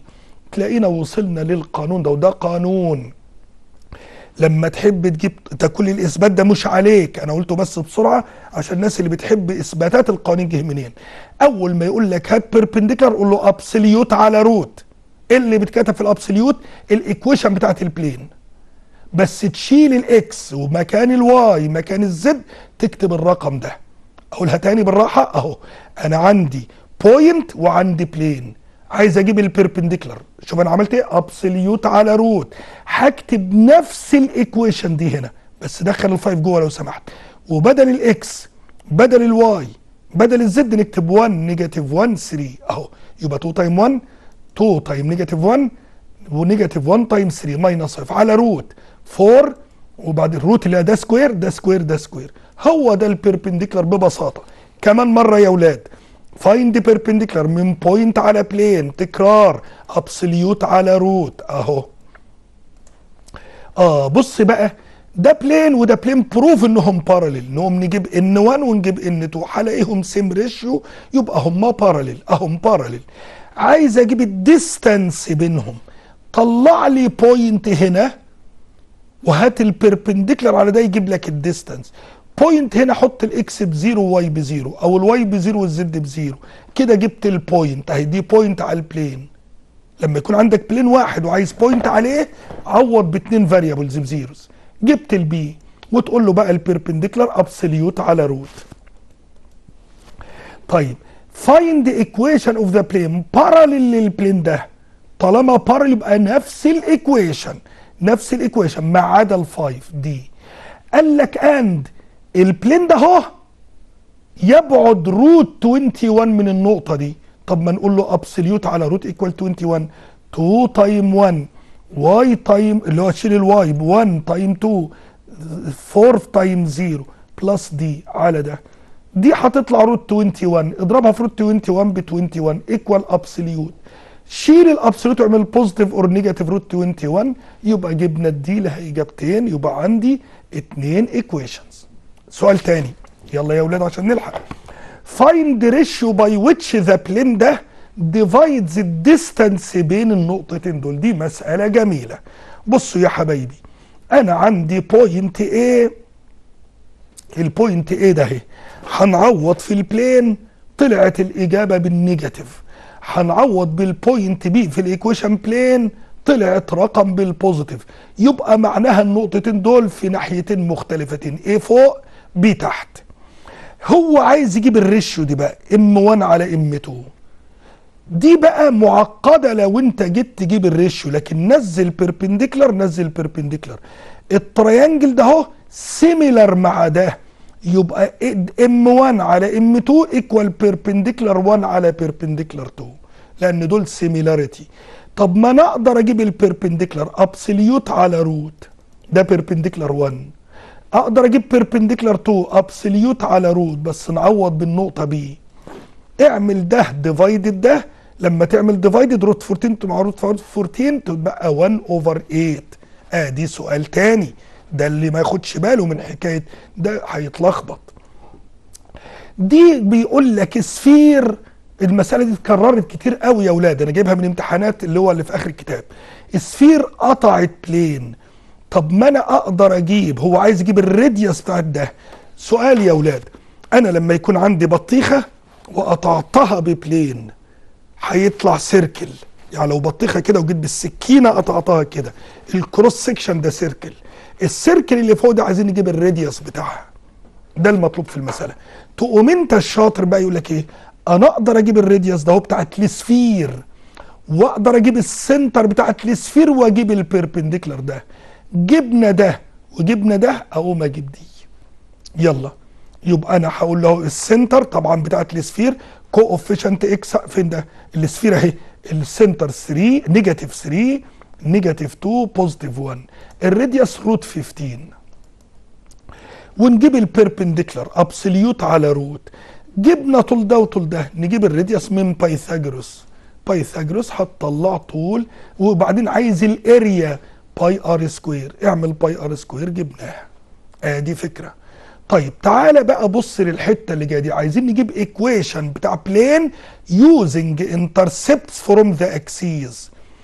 S1: تلاقينا وصلنا للقانون ده وده قانون لما تحب تجيب ده كل الاثبات ده مش عليك انا قلته بس بسرعه عشان الناس اللي بتحب اثباتات القوانين جه منين اول ما يقول لك هات بيربنديكولار قول له ابسوليوت على روت ايه اللي بيتكتب في الابسوليوت الايكويشن بتاعت البلين بس تشيل الاكس ومكان الواي مكان الزد تكتب الرقم ده اقولها تاني بالراحه اهو انا عندي بوينت وعندي بلين عايز اجيب البيربنديكولار شوف انا عملت ايه ابسوليوت على روت هكتب نفس الايكويشن دي هنا بس دخل الفايف جوه لو سمحت وبدل الاكس بدل الواي بدل الزد نكتب 1 نيجاتيف 1 3 اهو يبقى 2 تايم 1 2 تايم نيجاتيف 1 ونيجاتيف 1 تايم 3 ماينس 5 على روت 4 وبعد الروت اللي ده سكوير ده سكوير ده سكوير هو ده البيربنديكولار ببساطه كمان مره يا اولاد فايند بيربنديكولار من بوينت على بلين تكرار ابسوليوت على روت اهو اه بص بقى ده بلين وده بلين بروف انهم باراليل نقوم نجيب ان 1 ونجيب ان 2 هلاقيهم سيم ريشيو يبقى هما باراليل اهم باراليل عايز اجيب الديستانس بينهم طلع لي بوينت هنا وهات البيربنديكولار على ده يجيب لك الديستانس بوينت هنا حط الاكس بزيرو وواي بزيرو او الواي بزيرو والزد بزيرو كده جبت البوينت اهي دي بوينت على البلين لما يكون عندك بلين واحد وعايز بوينت عليه عوض باتنين فاريبلز بزيروز جبت البي وتقول له بقى البيربنديكولار ابسوليوت على روت طيب فايند ايكويشن اوف ذا بلين باراليل للبلين ده طالما باراليل يبقى نفس الايكويشن نفس الايكويشن ما عدا الفايف دي قال لك اند البلين ده اهو يبعد روت 21 من النقطة دي طب ما نقول له ابسوليوت على روت ايكوال 21 2 تايم 1 واي تايم اللي هو شيل الواي ب 1 تايم 2 4 تايم 0 بلس دي على ده دي هتطلع روت 21 اضربها في روت 21 ب 21 ايكوال ابسوليوت شيل الابسوليوت واعمل بوزيتيف اور نيجاتيف روت 21 يبقى جبنا الدي لها اجابتين يبقى عندي اتنين ايكويشنز سؤال تاني يلا يا اولاد عشان نلحق find the ratio by which the plane ده divides the distance بين النقطتين دول دي مسألة جميلة بصوا يا حبايبي انا عندي بوينت A البوينت A ده اهي هنعوض في البلين طلعت الاجابة بالنيجاتيف هنعوض بالبوينت بي في الايكويشن بلين طلعت رقم بالبوزيتيف يبقى معناها النقطتين دول في ناحيتين مختلفتين A فوق B تحت هو عايز يجيب الريشيو دي بقى ام 1 على ام 2 دي بقى معقده لو انت جيت تجيب الريشيو لكن نزل بيربنديكولار نزل بيربنديكولار التريانجل ده اهو سيميلر مع ده يبقى ام 1 على ام 2 ايكوال بيربنديكولار 1 على بيربنديكولار 2 لان دول سيميلاريتي طب ما انا اقدر اجيب البيربنديكولار ابسوليوت على روت ده بيربنديكولار 1 اقدر اجيب بيربنديكولار 2 ابسوليوت على روت بس نعوض بالنقطه بي اعمل ده ديفايدد ده لما تعمل ديفايدد روت 14 مع روت 14 تبقى 1 اوفر 8 ادي سؤال تاني ده اللي ما ياخدش باله من حكايه ده هيتلخبط دي بيقول لك سفير المساله دي اتكررت كتير قوي يا اولاد انا جايبها من امتحانات اللي هو اللي في اخر الكتاب سفير قطعت بلين طب ما انا اقدر اجيب هو عايز يجيب الراديوس بتاعت ده سؤال يا اولاد انا لما يكون عندي بطيخه وقطعتها ببلين هيطلع سيركل يعني لو بطيخه كده وجيت بالسكينه قطعتها كده الكروس سيكشن ده سيركل السيركل اللي فوق ده عايزين نجيب الراديوس بتاعها ده المطلوب في المساله تقوم انت الشاطر بقى يقول لك ايه انا اقدر اجيب الراديوس ده هو بتاعت السفير واقدر اجيب السنتر بتاعت السفير واجيب البيربنديكولار ده جبنا ده وجبنا ده اقوم اجيب دي يلا يبقى انا هقول له السنتر طبعا بتاعت السفير كو اوفيشنت اكس فين ده السفير اهي السنتر 3 نيجاتيف 3 نيجاتيف 2 بوزيتيف 1 الراديوس روت 15 ونجيب البيربنديكولار ابسوليوت على روت جبنا طول ده وطول ده نجيب الراديوس من بايثاجورس بايثاجورس هتطلع طول وبعدين عايز الاريا باي ار سكوير اعمل باي ار سكوير جبناها ادي فكره طيب تعالى بقى بص للحته اللي جايه دي عايزين نجيب ايكويشن بتاع بلين يوزنج انترسبتس فروم ذا اكسيز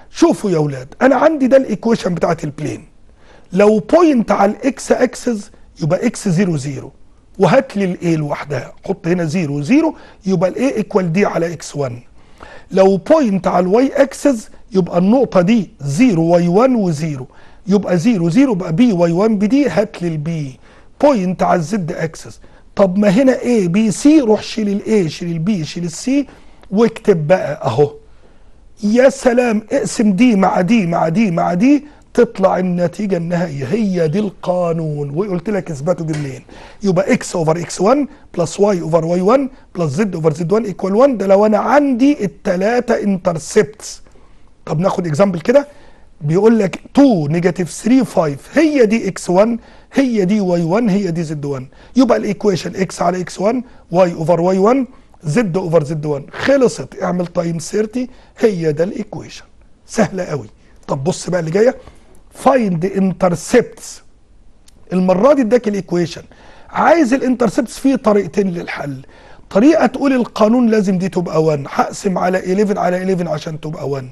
S1: شوفوا يا اولاد انا عندي ده الايكويشن بتاعت البلين لو بوينت على الاكس اكسس يبقى اكس 0 0 وهات لي الاي لوحدها حط هنا 0 0 يبقى الاي ايكوال دي على اكس 1 لو بوينت على الواي اكسس يبقى النقطة دي 0 واي 1 و0 يبقى 0 0 يبقى بي واي 1 بدي هات لي البي بوينت على الزد اكسس طب ما هنا A B C روح شيل الاي شيل البي شيل السي واكتب بقى اهو يا سلام اقسم دي مع دي مع دي مع دي تطلع النتيجة النهائية هي دي القانون وقلت لك اثباته منين يبقى x اوفر x1 بلس y اوفر y1 بلس z اوفر z1 ايكوال 1 ده لو انا عندي التلاتة انترسبتس طب ناخد اكزامبل كده بيقول لك 2 نيجاتيف 3 5 هي دي x1 هي دي y1 هي دي z1 يبقى الايكويشن x على x1 y اوفر y1 z اوفر z1 خلصت اعمل تايم 30 هي ده الايكويشن سهله قوي طب بص بقى اللي جايه فايند انترسبتس المره دي اداك الايكويشن عايز الانترسبتس فيه طريقتين للحل طريقه تقول القانون لازم دي تبقى 1 هقسم على 11 على 11 عشان تبقى 1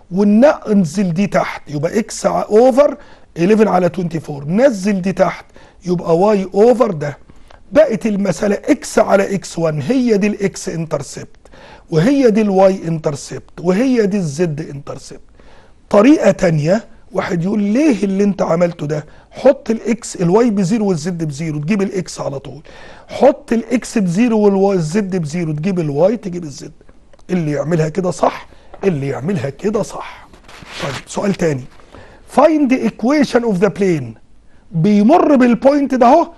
S1: وننزل دي تحت يبقى اكس اوفر 11 على 24 نزل دي تحت يبقى واي اوفر ده بقت المساله اكس على اكس 1 هي دي الاكس انترسبت وهي دي الواي انترسبت وهي دي الزد انترسبت طريقه تانية واحد يقول ليه اللي انت عملته ده حط الاكس الواي بزيرو والزد بزيرو تجيب الاكس على طول حط الاكس بزيرو والزد بزيرو تجيب الواي تجيب الزد اللي يعملها كده صح اللي يعملها كده صح طيب سؤال تاني find the equation of the plane بيمر بالبوينت ده اهو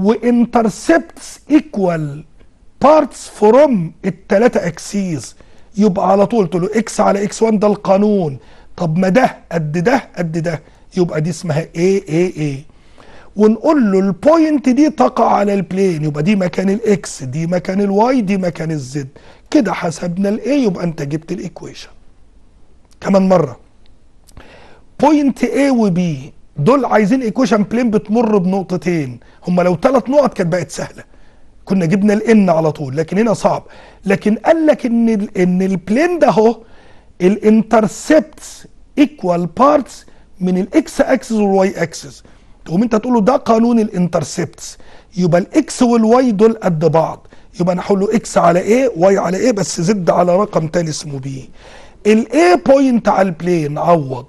S1: وانترسبتس ايكوال بارتس فروم التلاتة اكسيز يبقى على طول تقول له اكس على اكس 1 ده القانون طب ما ده قد ده قد ده يبقى دي اسمها اي اي اي ونقول له البوينت دي تقع على البلين يبقى دي مكان الاكس دي مكان الواي دي مكان الزد كده حسبنا الاي يبقى انت جبت الايكويشن كمان مره بوينت A و B دول عايزين ايكويشن بلين بتمر بنقطتين هم لو ثلاث نقط كانت بقت سهله كنا جبنا الان على طول لكن هنا صعب لكن قال لك ان ال ان البلين ده اهو الانترسبتس ايكوال بارتس من الاكس اكسس والواي اكسس تقوم انت تقول له ده قانون الانترسبتس يبقى الاكس والواي دول قد بعض يبقى انا هقول له اكس على ايه واي على ايه بس زد على رقم تاني اسمه بي الاي بوينت على البلين عوض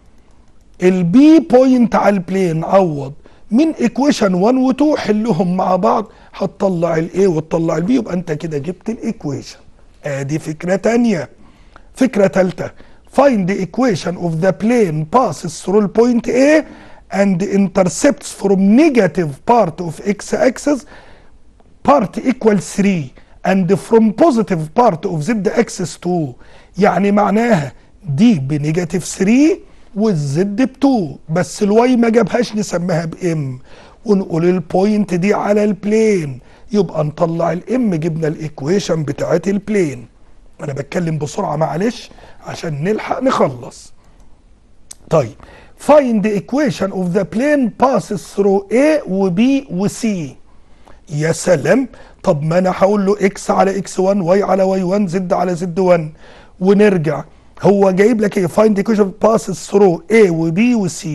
S1: البي بوينت على البلين عوض من ايكويشن 1 و 2 حلهم مع بعض هتطلع الاي وتطلع البي يبقى انت كده جبت الايكويشن ادي فكره تانية فكره ثالثه find the equation of the plane passes through point A and intercepts from negative part of x axis part equal 3 and from positive part of z axis 2 يعني معناها دي بنيجاتيف 3 والزد ب 2 بس الواي ما جابهاش نسميها بام ونقول البوينت دي على البلين يبقى نطلع الام جبنا الايكويشن بتاعت البلين انا بتكلم بسرعه معلش عشان نلحق نخلص طيب find the equation of the plane passes through A و B و C يا سلام طب ما انا هقول له x على x1 y على y1 z على z1 ونرجع هو جايب لك ايه find the equation passes through A و B و C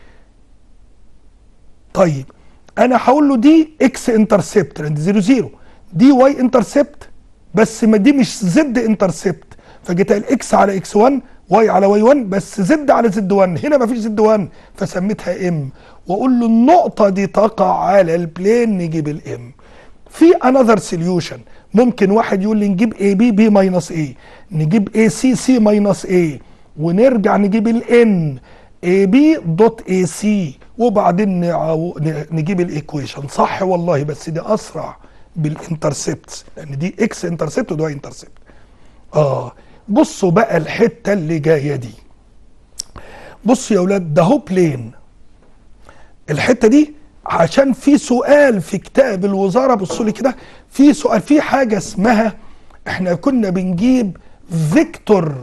S1: طيب انا هقول له دي x انترسبت لان 0 0 دي y انترسبت بس ما دي مش زد انترسبت فجيت قال اكس على اكس 1 واي على واي 1 بس زد على زد 1 هنا ما فيش زد 1 فسميتها ام واقول له النقطه دي تقع على البلين نجيب الام في انذر سوليوشن ممكن واحد يقول لي نجيب اي بي بي ماينس اي نجيب اي سي سي ماينس اي ونرجع نجيب الان اي بي دوت اي سي وبعدين نعو- نجيب الايكويشن صح والله بس دي اسرع بالانترسبت لان دي اكس انترسبت وده انترسبت اه بصوا بقى الحته اللي جايه دي بصوا يا اولاد ده هو بلين الحته دي عشان في سؤال في كتاب الوزاره بصوا لي كده في سؤال في حاجه اسمها احنا كنا بنجيب فيكتور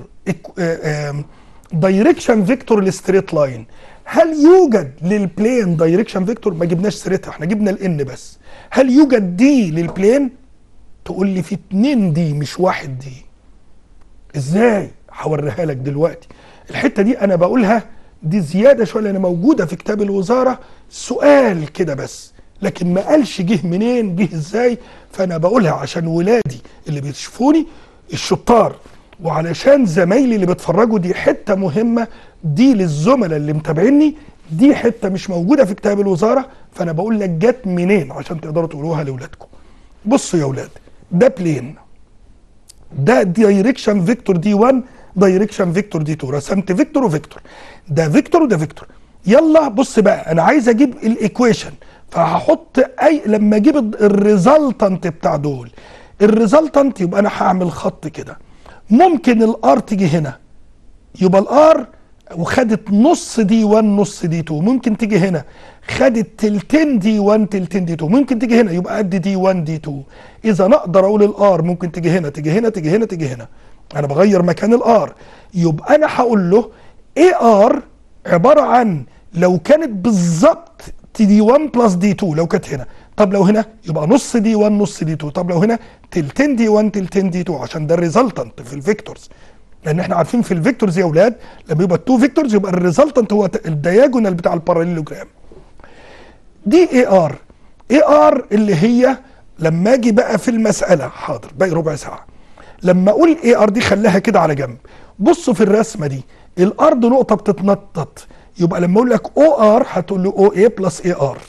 S1: دايركشن فيكتور للستريت لاين هل يوجد للبلين دايركشن فيكتور ما جبناش سيرتها احنا جبنا الان بس هل يوجد دي للبلين تقول لي في اتنين دي مش واحد دي ازاي هوريها لك دلوقتي الحته دي انا بقولها دي زياده شويه لان موجوده في كتاب الوزاره سؤال كده بس لكن ما قالش جه منين جه ازاي فانا بقولها عشان ولادي اللي بيشوفوني الشطار وعلشان زمايلي اللي بيتفرجوا دي حته مهمه دي للزملاء اللي متابعيني دي حته مش موجوده في كتاب الوزاره فانا بقول لك جت منين عشان تقدروا تقولوها لاولادكم بصوا يا اولاد ده بلين ده دايركشن فيكتور دي 1 دايركشن فيكتور دي 2 رسمت فيكتور وفيكتور ده فيكتور وده فيكتور يلا بص بقى انا عايز اجيب الايكويشن فهحط اي لما اجيب الريزلتنت بتاع دول الريزلتنت يبقى انا هعمل خط كده ممكن الار تيجي هنا يبقى الار وخدت نص دي 1 نص دي 2 ممكن تيجي هنا خدت تلتين دي 1 تلتين دي 2 ممكن تيجي هنا يبقى قد دي 1 دي 2 اذا انا اقدر اقول الار ممكن تيجي هنا تيجي هنا تيجي هنا تيجي هنا انا بغير مكان الار يبقى انا هقول له اي ار عباره عن لو كانت بالظبط دي 1 بلس دي 2 لو كانت هنا طب لو هنا يبقى نص دي 1 نص دي 2 طب لو هنا تلتين دي 1 تلتين دي 2 عشان ده الريزلتنت في الفيكتورز لان احنا عارفين في الفيكتورز يا اولاد لما يبقى التو فيكتورز يبقى الريزلتنت هو الدياجونال بتاع الباراليلوجرام دي اي ار اي ار اللي هي لما اجي بقى في المساله حاضر باقي ربع ساعه لما اقول اي ار دي خليها كده على جنب بصوا في الرسمه دي الارض نقطه بتتنطط يبقى لما اقول لك او ار هتقول له او اي بلس اي ار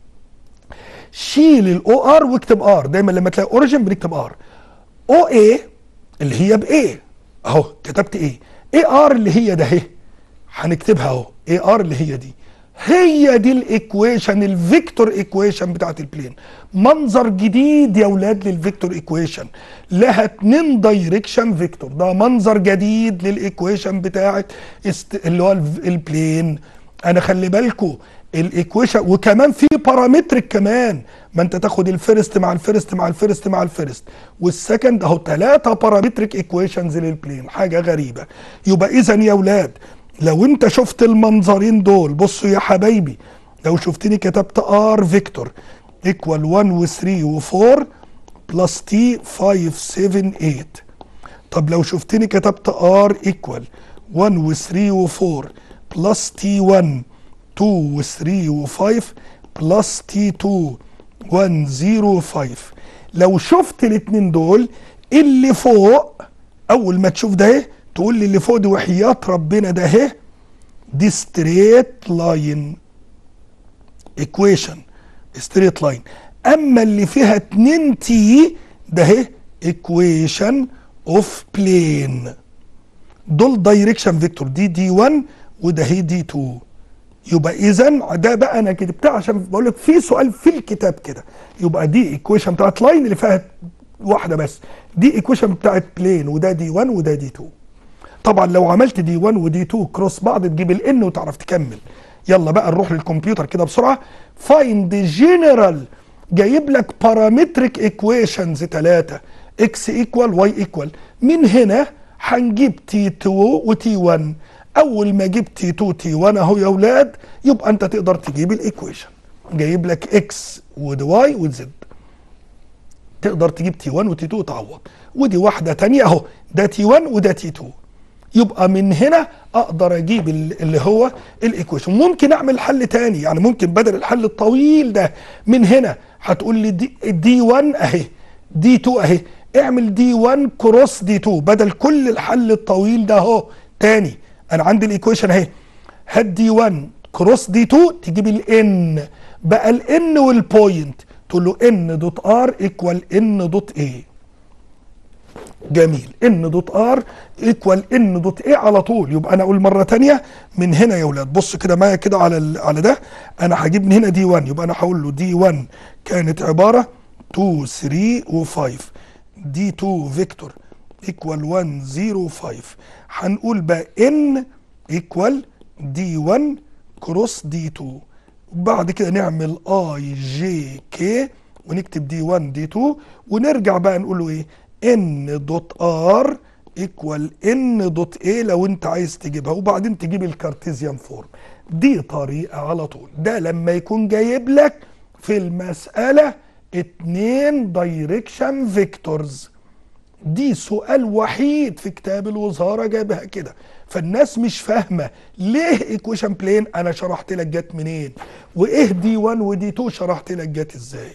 S1: شيل الاو ار واكتب ار دايما لما تلاقي اوريجن بنكتب ار او اي اللي هي بايه اهو كتبت ايه اي ار اللي هي ده اهي هنكتبها اهو اي ار اللي هي دي هي دي الايكويشن الفيكتور ايكويشن بتاعت البلين منظر جديد يا اولاد للفيكتور ايكويشن لها اتنين دايركشن فيكتور ده منظر جديد للايكويشن بتاعت است... اللي هو البلين انا خلي بالكم الايكويشن وكمان في بارامترك كمان ما انت تاخد الفيرست مع الفيرست مع الفيرست مع الفيرست والسكند اهو ثلاثه بارامترك ايكويشنز للبلين حاجه غريبه يبقى اذا يا اولاد لو انت شفت المنظرين دول بصوا يا حبايبي لو شفتني كتبت ار فيكتور ايكوال 1 و 3 و 4 بلس تي 5 7 8 طب لو شفتني كتبت ار ايكوال 1 و 3 و 4 بلس تي 1 2 و 3 و 5 بلس تي 2 1 0 5 لو شفت الاثنين دول اللي فوق اول ما تشوف ده اهي تقول لي اللي فوق دي وحياة ربنا ده اهي دي ستريت لاين ايكويشن ستريت لاين اما اللي فيها 2 تي ده اهي ايكويشن اوف بلين دول دايركشن فيكتور دي دي 1 وده هي دي 2 يبقى اذا ده بقى انا كتبتها عشان بقول لك في سؤال في الكتاب كده يبقى دي ايكويشن بتاعت لاين اللي فيها واحده بس دي ايكويشن بتاعت بلين وده دي 1 وده دي 2 طبعا لو عملت دي 1 ودي 2 كروس بعض تجيب الان وتعرف تكمل يلا بقى نروح للكمبيوتر كده بسرعه فايند جنرال جايب لك بارامتريك ايكويشنز ثلاثه اكس ايكوال واي ايكوال من هنا هنجيب تي 2 وتي 1 اول ما جبت تي 2 تي 1 اهو يا اولاد يبقى انت تقدر تجيب الايكويشن جايب لك اكس واي وزد تقدر تجيب تي 1 وتي 2 وتعوض ودي واحده ثانيه اهو ده تي 1 وده تي 2 يبقى من هنا اقدر اجيب اللي هو الايكويشن ممكن اعمل حل تاني يعني ممكن بدل الحل الطويل ده من هنا هتقول لي دي, دي 1 اهي دي 2 اهي اعمل دي 1 كروس دي 2 بدل كل الحل الطويل ده اهو تاني انا عندي الايكويشن اهي هات دي 1 كروس دي 2 تجيب الان بقى الان والبوينت تقول له ان دوت ار ايكوال ان دوت اي جميل ان دوت ار ايكوال ان دوت اي على طول يبقى انا اقول مره ثانيه من هنا يا اولاد بص كده معايا كده على على ده انا هجيب من هنا دي 1 يبقى انا هقول له دي 1 كانت عباره 2 3 و5 دي 2 فيكتور ايكوال 1 0 5 هنقول بقى ان ايكوال دي 1 كروس دي 2 وبعد كده نعمل اي جي كي ونكتب دي 1 دي 2 ونرجع بقى نقول له ايه ان دوت ار ايكوال ان دوت اي لو انت عايز تجيبها وبعدين تجيب الكارتيزيان فورم دي طريقه على طول ده لما يكون جايب لك في المساله اتنين دايركشن فيكتورز دي سؤال وحيد في كتاب الوزاره جابها كده فالناس مش فاهمه ليه ايكويشن بلين انا شرحت لك جت منين وايه دي 1 ودي 2 شرحت لك جت ازاي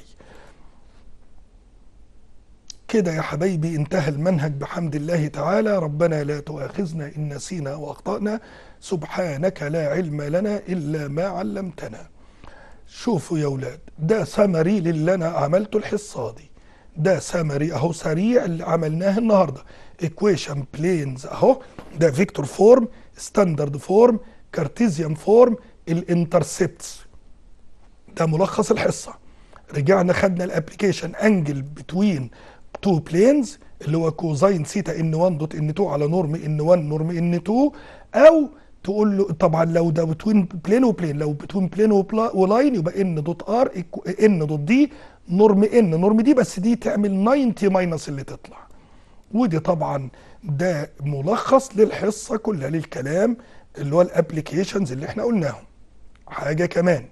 S1: كده يا حبايبي انتهى المنهج بحمد الله تعالى ربنا لا تؤاخذنا ان نسينا واخطانا سبحانك لا علم لنا الا ما علمتنا شوفوا يا ولاد ده سمري للي انا عملته الحصه دي ده سمري اهو سريع اللي عملناه النهارده ايكويشن بلينز اهو ده فيكتور فورم ستاندرد فورم كارتيزيان فورم الانترسبتس ده ملخص الحصه رجعنا خدنا الابلكيشن انجل بتوين تو بلينز اللي هو كوزاين سيتا ان 1 دوت ان 2 على نورم ان 1 نورم ان 2 او تقول له طبعا لو ده بتوين بلين وبلين لو بتوين بلين ولاين يبقى ان دوت ار ان دوت دي نورم ان نورم دي بس دي تعمل 90 ماينس اللي تطلع ودي طبعا ده ملخص للحصه كلها للكلام اللي هو الابلكيشنز اللي احنا قلناهم حاجه كمان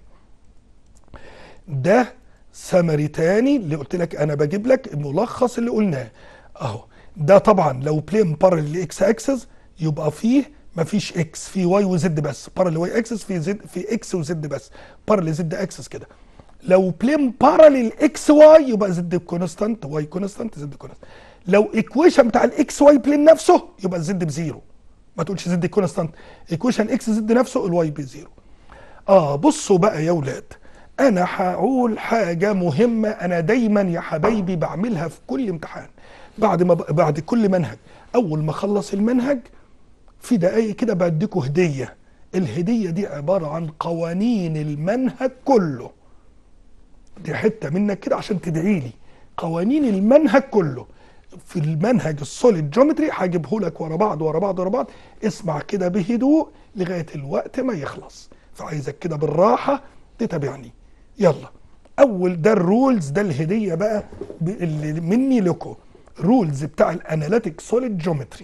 S1: ده سمري تاني اللي قلت لك انا بجيب لك الملخص اللي قلناه اهو ده طبعا لو بلين بارل لاكس اكسس يبقى فيه مفيش اكس في واي وزد بس بارل واي اكسس في زد في اكس وزد بس بارل زد اكسس كده لو بلين بارل اكس واي يبقى زد كونستانت واي كونستانت زد كونستانت لو ايكويشن بتاع الاكس واي بلين نفسه يبقى زد بزيرو ما تقولش زد كونستانت ايكويشن اكس زد نفسه الواي بزيرو اه بصوا بقى يا ولاد انا هقول حاجه مهمه انا دايما يا حبايبي بعملها في كل امتحان بعد ما ب... بعد كل منهج اول ما اخلص المنهج في دقايق كده بديكوا هديه الهديه دي عباره عن قوانين المنهج كله دي حته منك كده عشان تدعي لي قوانين المنهج كله في المنهج السوليد جيومتري هجيبه لك ورا بعض ورا بعض ورا بعض اسمع كده بهدوء لغايه الوقت ما يخلص فعايزك كده بالراحه تتابعني يلا اول ده الرولز ده الهديه بقى اللي مني لكم رولز بتاع الاناليتيك سوليد جيومتري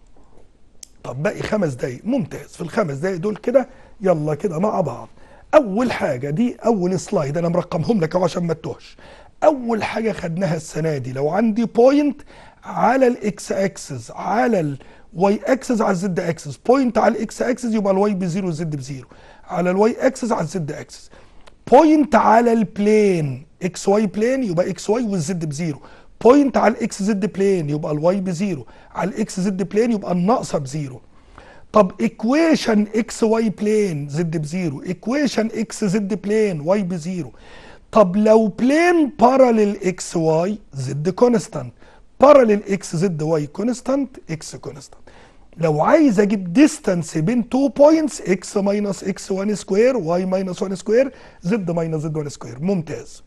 S1: طب باقي خمس دقايق ممتاز في الخمس دقايق دول كده يلا كده مع بعض اول حاجه دي اول سلايد انا مرقمهم لك اهو عشان ما تتوهش اول حاجه خدناها السنه دي لو عندي بوينت على الاكس اكسس على الواي اكسس على الزد اكسس بوينت على الاكس اكسس يبقى الواي بزيرو والزد بزيرو على الواي اكسس على الزد اكسس بوينت على البلين اكس واي بلين يبقى اكس واي والزد بزيرو بوينت على الاكس زد بلين يبقى الواي بزيرو على الاكس زد بلين يبقى الناقصه بزيرو طب ايكويشن اكس واي بلين زد بزيرو ايكويشن اكس زد بلين واي بزيرو طب لو بلين باراليل اكس واي زد كونستانت باراليل اكس زد واي كونستانت اكس كونستانت لو عايز اجيب ديستانس بين 2 بوينتس اكس ماينس اكس 1 سكوير واي ماينس 1 سكوير زد ماينس زد 1 سكوير ممتاز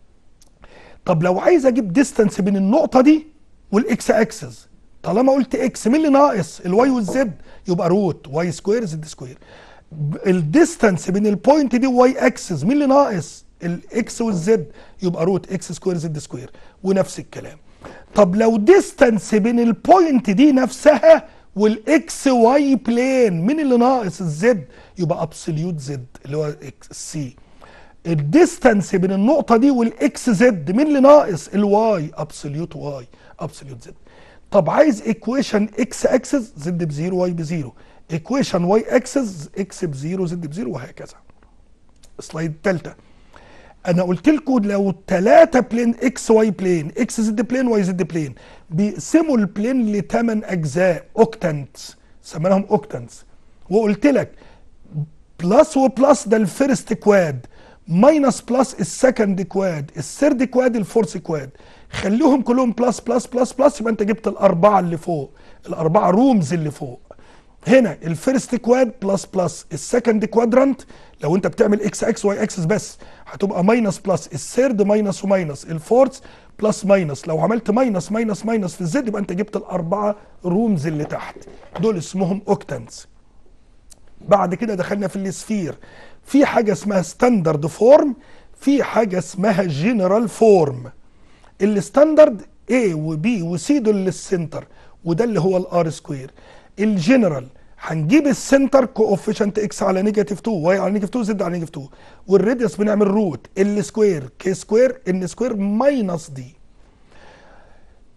S1: طب لو عايز اجيب ديستانس بين النقطه دي والاكس اكسس طالما قلت اكس مين اللي ناقص الواي والزد يبقى روت واي سكوير زد سكوير الديستانس بين البوينت دي وواي اكسس مين اللي ناقص الاكس والزد يبقى روت اكس سكوير زد سكوير ونفس الكلام طب لو ديستانس بين البوينت دي نفسها والاكس واي بلين مين اللي ناقص الزد يبقى ابسوليوت زد اللي هو سي الديستانس بين النقطه دي والاكس زد مين اللي ناقص الواي ابسوليوت واي ابسوليوت زد طب عايز ايكويشن اكس اكسس زد بزيرو واي بزيرو ايكويشن واي اكسس اكس بزيرو زد بزيرو وهكذا السلايد الثالثه انا قلت لكم لو ثلاثه بلين اكس واي بلين اكس زد بلين واي زد بلين بيقسموا البلين لثمان اجزاء اوكتانتس سميناهم اوكتانتس وقلت لك بلس وبلس ده الفيرست كواد ماينس بلس السكند كواد الثيرد كواد الفورث كواد خليهم كلهم بلس بلس بلس بلس يبقى انت جبت الاربعه اللي فوق الاربعه رومز اللي فوق هنا الفيرست كواد بلس بلس السكند كوادرانت لو انت بتعمل اكس اكس واي اكسس بس هتبقى ماينس بلس الثيرد ماينس وماينس الفورث بلس ماينس لو عملت ماينس ماينس ماينس في الزد يبقى انت جبت الاربعه رومز اللي تحت دول اسمهم اوكتانز بعد كده دخلنا في السفير في حاجه اسمها ستاندرد فورم في حاجه اسمها جنرال فورم الستاندرد A و B و C دول للسنتر وده اللي هو الار سكوير الجنرال هنجيب السنتر كوفيشنت اكس على نيجاتيف 2 واي على نيجاتيف 2 زد على نيجاتيف 2 والراديوس بنعمل روت ال سكوير كي سكوير ان سكوير ماينس دي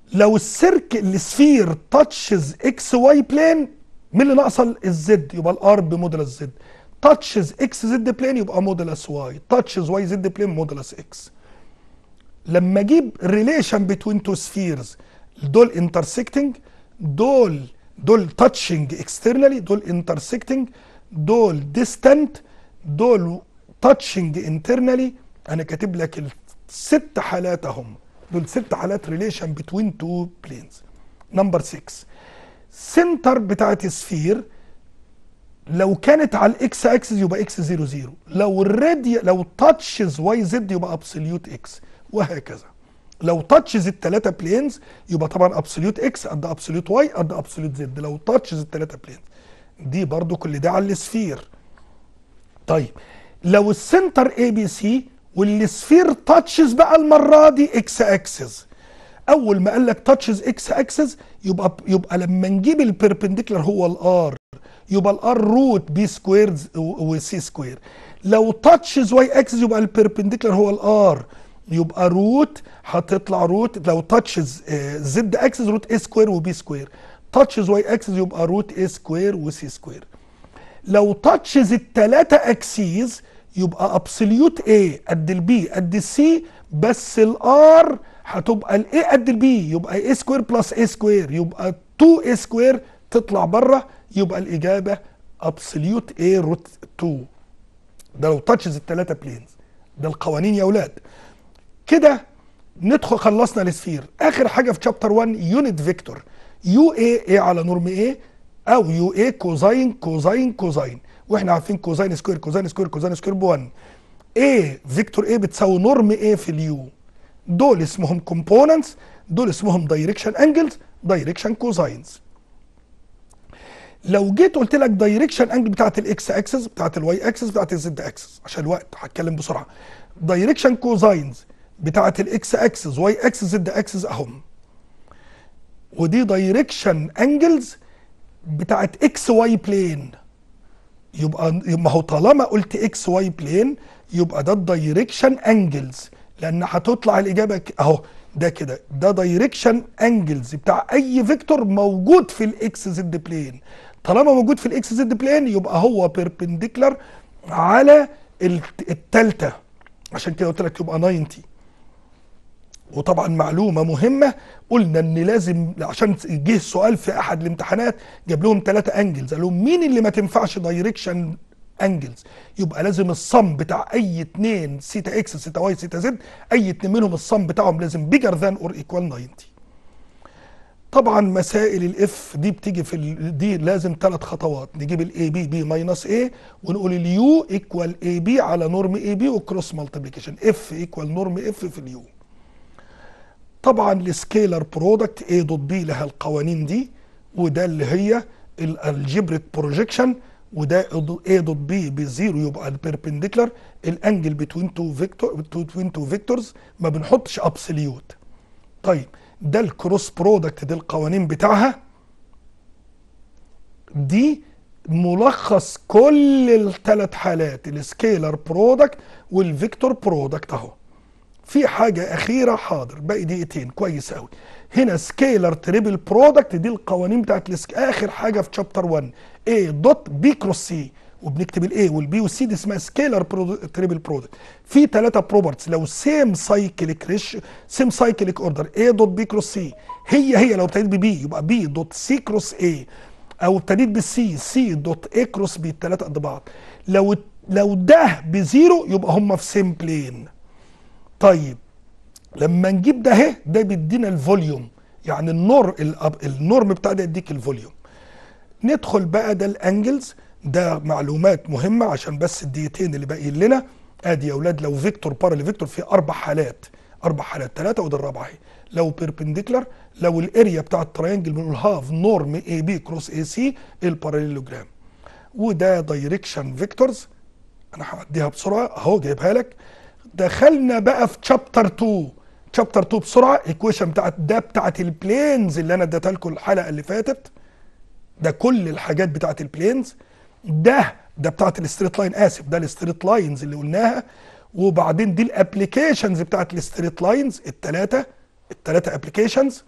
S1: لو السيرك السفير تاتشز اكس واي بلين مين اللي ناقصه الزد يبقى الار بمودولس زد تاتشز اكس زد بلين يبقى مودولس واي تاتشز واي زد بلين مودولس اكس لما اجيب ريليشن بتوين تو سفيرز دول انترسكتنج دول دول تاتشنج اكسترنالي دول انترسكتنج دول ديستنت دول تاتشنج انترنالي انا كاتب لك الست حالات اهم دول ست حالات ريليشن بتوين تو بلينز نمبر 6 سنتر بتاعت سفير لو كانت على الاكس اكسس يبقى اكس 0 0 لو الرادي لو تاتشز واي زد يبقى ابسوليوت اكس وهكذا لو تاتشز الثلاثه بلينز يبقى طبعا ابسوليوت اكس قد ابسوليوت واي قد ابسوليوت زد لو تاتشز الثلاثه بلينز دي برضو كل ده على السفير طيب لو السنتر اي بي سي والسفير تاتشز بقى المره دي اكس اكسس اول ما قال لك تاتشز اكس اكسس يبقى يبقى لما نجيب البيربنديكولار هو الار يبقى الار روت بي سكوير وسي سكوير لو تاتشز واي اكسس يبقى البيربنديكولار هو الار يبقى روت هتطلع روت لو تاتشز زد اكسس روت اي سكوير وبي سكوير تاتشز واي اكسس يبقى روت اي سكوير وسي سكوير لو تاتشز التلاتة اكسيز يبقى ابسوليوت اي قد البي قد السي بس الار هتبقى الاي قد البي يبقى اي سكوير بلس اي سكوير يبقى 2 اي سكوير تطلع بره يبقى الاجابه ابسوليوت اي روت 2 ده لو تاتشز التلاتة بلينز ده القوانين يا اولاد كده ندخل خلصنا السفير اخر حاجه في شابتر 1 يونت فيكتور يو اي اي على نورم اي او يو اي كوزاين كوزاين كوزاين واحنا عارفين كوزاين سكوير كوزاين سكوير كوزاين سكوير ب 1 اي فيكتور اي بتساوي نورم اي في اليو دول اسمهم كومبوننتس دول اسمهم دايركشن انجلز دايركشن كوزاينز لو جيت قلت لك دايركشن انجل بتاعت الاكس اكسس بتاعت الواي اكسس بتاعت الزد اكسس عشان الوقت هتكلم بسرعه دايركشن كوزاينز بتاعت الاكس اكسس واي اكسس زد اكسس اهم ودي دايركشن انجلز بتاعت اكس واي بلين يبقى ما هو طالما قلت اكس واي بلين يبقى ده الدايركشن انجلز لان هتطلع الاجابه اهو ده كده ده دايركشن انجلز بتاع اي فيكتور موجود في الاكس زد بلين طالما موجود في الاكس زد بلين يبقى هو بيربنديكولار على التالتة عشان كده قلت لك يبقى 90 وطبعا معلومة مهمة قلنا ان لازم عشان جه السؤال في احد الامتحانات جاب لهم ثلاثة انجلز قال لهم مين اللي ما تنفعش دايركشن انجلز يبقى لازم الصم بتاع اي اتنين سيتا اكس سيتا واي سيتا زد اي اتنين منهم الصم بتاعهم لازم بيجر ذان اور ايكوال 90 طبعا مسائل الاف دي بتيجي في ال دي لازم ثلاث خطوات نجيب الاي بي بي ماينس اي ونقول اليو ايكوال اي بي على نورم اي بي وكروس مالتيبيكيشن اف ايكوال نورم اف في اليو طبعا السكيلر برودكت اي دوت بي لها القوانين دي وده اللي هي الالجبريك بروجيكشن وده اي دوت بي بزيرو يبقى البيربنديكولار الانجل بتوين تو فيكتور بتوين تو فيكتورز ما بنحطش ابسوليوت طيب ده الكروس برودكت دي القوانين بتاعها دي ملخص كل الثلاث حالات السكيلر برودكت والفيكتور برودكت اهو في حاجة أخيرة حاضر باقي دقيقتين كويس أوي هنا سكيلر تريبل برودكت دي القوانين بتاعت السك... آخر حاجة في شابتر 1 A دوت بي كروس سي وبنكتب الاي والبي والسي دي اسمها سكيلر تريبل برودكت في ثلاثة بروبرتس لو سيم سايكليك ريش سيم سايكليك اوردر A دوت بي كروس سي هي هي لو ابتديت ببي يبقى بي دوت سي كروس اي او ابتديت بالسي سي دوت اي كروس بي الثلاثة قد بعض لو لو ده بزيرو يبقى هم في سيم بلين طيب لما نجيب ده اهي ده بيدينا الفوليوم يعني النور النورم بتاع ده يديك الفوليوم ندخل بقى ده الانجلز ده معلومات مهمه عشان بس الدقيقتين اللي باقيين لنا ادي يا اولاد لو فيكتور بارالي فيكتور في اربع حالات اربع حالات ثلاثه وده الرابعه اهي لو بيربنديكولار لو الاريا بتاع الترينجل بنقول هاف نورم اي بي كروس اي سي الباراليلوجرام وده دايركشن فيكتورز انا هعديها بسرعه اهو جايبها لك دخلنا بقى في شابتر 2 شابتر 2 بسرعه ايكويشن بتاعت ده بتاعت البلينز اللي انا اديتها لكم الحلقه اللي فاتت ده كل الحاجات بتاعت البلينز ده ده بتاعت الستريت لاين اسف ده الستريت لاينز اللي قلناها وبعدين دي الابلكيشنز بتاعت الستريت لاينز الثلاثه الثلاثه ابلكيشنز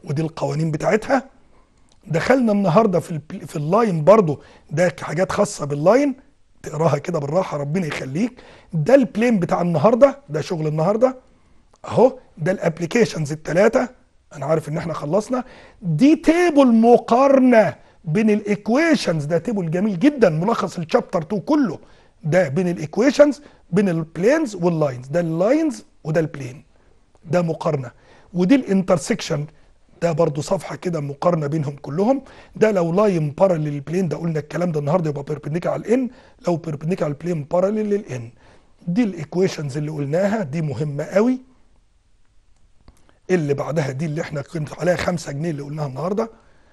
S1: ودي القوانين بتاعتها دخلنا النهارده في البل- في اللاين برضو ده حاجات خاصه باللاين تقراها كده بالراحه ربنا يخليك ده البلين بتاع النهارده ده شغل النهارده اهو ده الابلكيشنز الثلاثه انا عارف ان احنا خلصنا دي تيبل مقارنه بين الايكويشنز ده تيبل جميل جدا ملخص الشابتر 2 كله ده بين الايكويشنز بين البلينز واللاينز ده اللاينز وده البلين ده مقارنه ودي الانترسكشن ده برضو صفحه كده مقارنه بينهم كلهم ده لو لاين باراليل البلين ده قلنا الكلام ده النهارده يبقى بيربنديكال على الان لو بيربنديكال البلين باراليل للان دي الايكويشنز اللي قلناها دي مهمه قوي اللي بعدها دي اللي احنا كنت عليها 5 جنيه اللي قلناها النهارده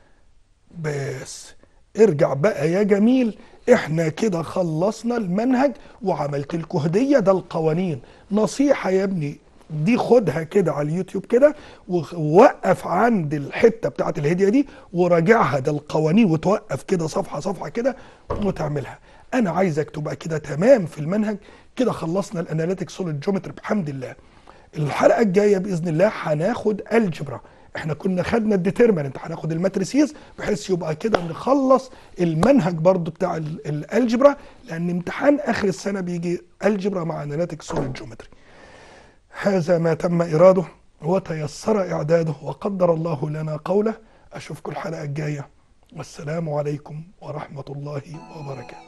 S1: بس ارجع بقى يا جميل احنا كده خلصنا المنهج وعملت لكم هديه ده القوانين نصيحه يا ابني دي خدها كده على اليوتيوب كده ووقف عند الحته بتاعت الهديه دي وراجعها ده القوانين وتوقف كده صفحه صفحه كده وتعملها انا عايزك تبقى كده تمام في المنهج كده خلصنا الاناليتيك سوليد جيومتري بحمد الله الحلقه الجايه باذن الله هناخد الجبرا احنا كنا خدنا الديترمنت هناخد الماتريسيز بحيث يبقى كده نخلص المنهج برضو بتاع ال- الالجبرا لان امتحان اخر السنه بيجي الجبرا مع اناليتيك سوليد جيومتري هذا ما تم اراده وتيسر اعداده وقدر الله لنا قوله اشوفكم الحلقه الجايه والسلام عليكم ورحمه الله وبركاته